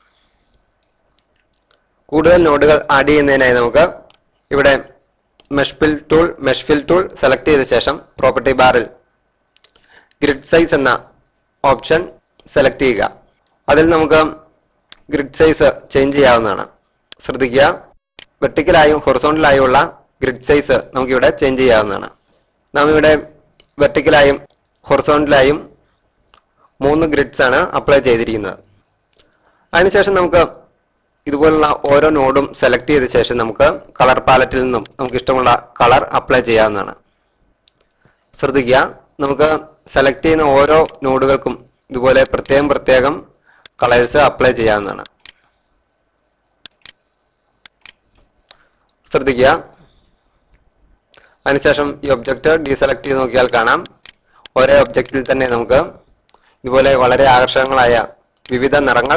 കൂടുതൽ നോഡുകൾ ആഡ് ചെയ്യുന്നതിനായി നമുക്ക് ഇവിടെ mesh fill tool mesh fill tool select ചെയ്ത ശേഷം പ്രോപ്പർട്ടി ബാറിൽ ഗ്രിഡ് സൈസ് എന്ന ഓപ്ഷൻ സെലക്ട് ചെയ്യുക അതിൽ നമുക്ക് ഗ്രിഡ് സൈസ് ചേഞ്ച് ചെയ്യാവുന്നതാണ് ശ്രദ്ധിക്കുക വെർട്ടിക്കലായും ഹൊറിസോണ്ടലായും ഉള്ള ഗ്രിഡ് സൈസ് നമുക്ക് ഇവിടെ ചേഞ്ച് ചെയ്യാവുന്നതാണ് നാം ഇവിടെ വെർട്ടിക്കലായും ഹൊറിസോണ്ടലായും മൂന്ന് ഗ്രിഡ്സ് ആണ് അപ്ലൈ ചെയ്തിരിക്കുന്നത് അതിനുശേഷം നമുക്ക് ഇതുപോലുള്ള ഓരോ നോഡും സെലക്ട് ചെയ്ത ശേഷം നമുക്ക് കളർ പാലറ്റിൽ നിന്നും നമുക്ക് ഇഷ്ടമുള്ള കളർ അപ്ലൈ ചെയ്യാവുന്നതാണ് ശ്രദ്ധിക്കുക നമുക്ക് സെലക്ട് ചെയ്യുന്ന ഓരോ നോഡുകൾക്കും ഇതുപോലെ പ്രത്യേകം പ്രത്യേകം കളേഴ്സ് അപ്ലൈ ചെയ്യാവുന്നതാണ് ശ്രദ്ധിക്കുക അതിനുശേഷം ഈ ഒബ്ജക്റ്റ് ഡീസെലക്ട് ചെയ്ത് നോക്കിയാൽ കാണാം ഒരേ ഒബ്ജക്റ്റിൽ തന്നെ നമുക്ക് ഇതുപോലെ വളരെ ആകർഷകങ്ങളായ വിവിധ നിറങ്ങൾ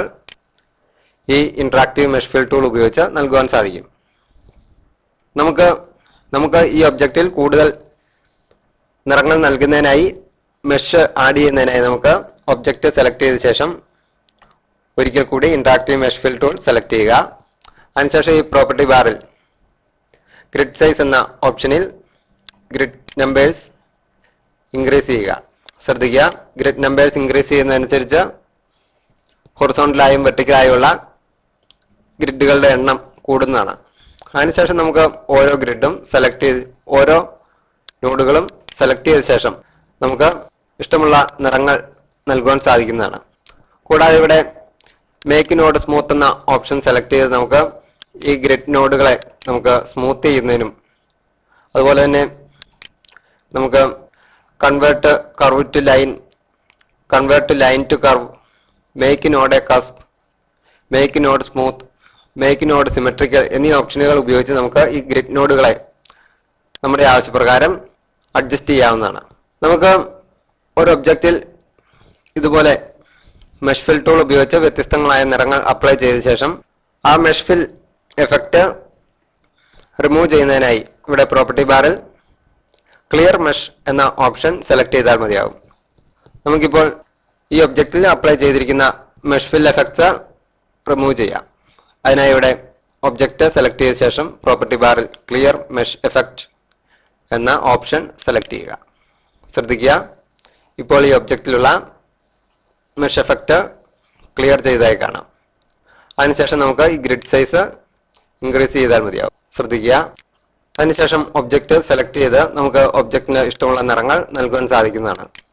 ഈ ഇന്ററാക്റ്റീവ് മെഷ് ഫിൽ ടൂൾ ഉപയോഗിച്ച് നൽകുവാൻ സാധിക്കും നമുക്ക് നമുക്ക് ഈ ഒബ്ജക്റ്റിൽ കൂടുതൽ നിറങ്ങൾ നൽകുന്നതിനായി മെഷ് ആഡ് ചെയ്യുന്നതിനായി നമുക്ക് ഒബ്ജക്റ്റ് സെലക്ട് ചെയ്ത ശേഷം ഒരിക്കൽ കൂടി interactive mesh fill tool select ചെയ്യുക അതിനുശേഷം ഈ പ്രോപ്പർട്ടി ബാറിൽ ഗ്രിഡ് സൈസ് എന്ന ഓപ്ഷനിൽ ഗ്രിഡ് നമ്പേഴ്സ് ഇൻക്രീസ് ചെയ്യുക ശ്രദ്ധിക്കുക ഗ്രിഡ് നമ്പേഴ്സ് ഇൻക്രീസ് ചെയ്യുന്നതനുസരിച്ച് ഹൊറിസോണ്ടലായും വെർട്ടിക്കലായുമുള്ള ഗ്രിഡുകളുടെ എണ്ണം കൂടുന്നതാണ് അതിനുശേഷം നമുക്ക് ഓരോ ഗ്രിഡും സെലക്ട് ചെയ്ത് ഓരോ നോഡുകളും സെലക്ട് ചെയ്ത ശേഷം നമുക്ക് ഇഷ്ടമുള്ള നിറങ്ങൾ നൽകുവാൻ സാധിക്കുന്നതാണ് കൂടാതെ ഇവിടെ മേക്ക് നോഡ് സ്മൂത്ത് എന്ന ഓപ്ഷൻ സെലക്ട് ചെയ്ത് നമുക്ക് ഈ ഗ്രിഡ് നോഡുകളെ നമുക്ക് സ്മൂത്ത് ചെയ്യുന്നതിനും അതുപോലെ തന്നെ നമുക്ക് convert curve to line convert line to curve make node a cusp make node smooth make node symmetrical എന്നീ ഓപ്ഷനുകൾ ഉപയോഗിച്ച് നമുക്ക് ഈ ഗ്രിഡ് നോഡുകളെ നമ്മുടെ ആവശ്യപ്രകാരം അഡ്ജസ്റ്റ് ചെയ്യാവുന്നതാണ് നമുക്ക് ഒരു ഒബ്ജക്റ്റിൽ ഇതുപോലെ മെഷ് ഫിൽ ടൂൾ ഉപയോഗിച്ച് വ്യത്യസ്തങ്ങളായ നിറങ്ങൾ അപ്ലൈ ചെയ്ത ശേഷം ആ മെഷ് ഫിൽ എഫക്റ്റ് റിമൂവ് ചെയ്യുന്നതിനായി ഇവിടെ പ്രോപ്പർട്ടി ബാറിൽ ക്ലിയർ മെഷ് എന്ന ഓപ്ഷൻ സെലക്ട് ചെയ്താൽ മതിയാകും നമുക്കിപ്പോൾ ഈ ഒബ്ജക്റ്റിൽ അപ്ലൈ ചെയ്തിരിക്കുന്ന മെഷ് ഫിൽ എഫക്ട്സ് റിമൂവ് ചെയ്യാം അതിനായി ഇവിടെ ഒബ്ജക്റ്റ് സെലക്ട് ചെയ്ത ശേഷം പ്രോപ്പർട്ടി ബാറിൽ ക്ലിയർ മെഷ് എഫക്റ്റ് എന്ന ഓപ്ഷൻ സെലക്ട് ചെയ്യുക ശ്രദ്ധിക്കുക ഇപ്പോൾ ഈ ഒബ്ജക്റ്റിലുള്ള മെഷ് എഫക്റ്റ് ക്ലിയർ ചെയ്തതായി കാണാം അതിനുശേഷം നമുക്ക് ഈ ഗ്രിഡ് സൈസ് ഇൻക്രീസ് ചെയ്താൽ മതിയാവും ശ്രദ്ധിക്കുക അതിനുശേഷം ഒബ്ജക്റ്റ് സെലക്ട് ചെയ്ത് നമുക്ക് ഒബ്ജക്റ്റിന് ഇഷ്ടമുള്ള നിറങ്ങൾ നൽകുവാൻ സാധിക്കുന്നതാണ്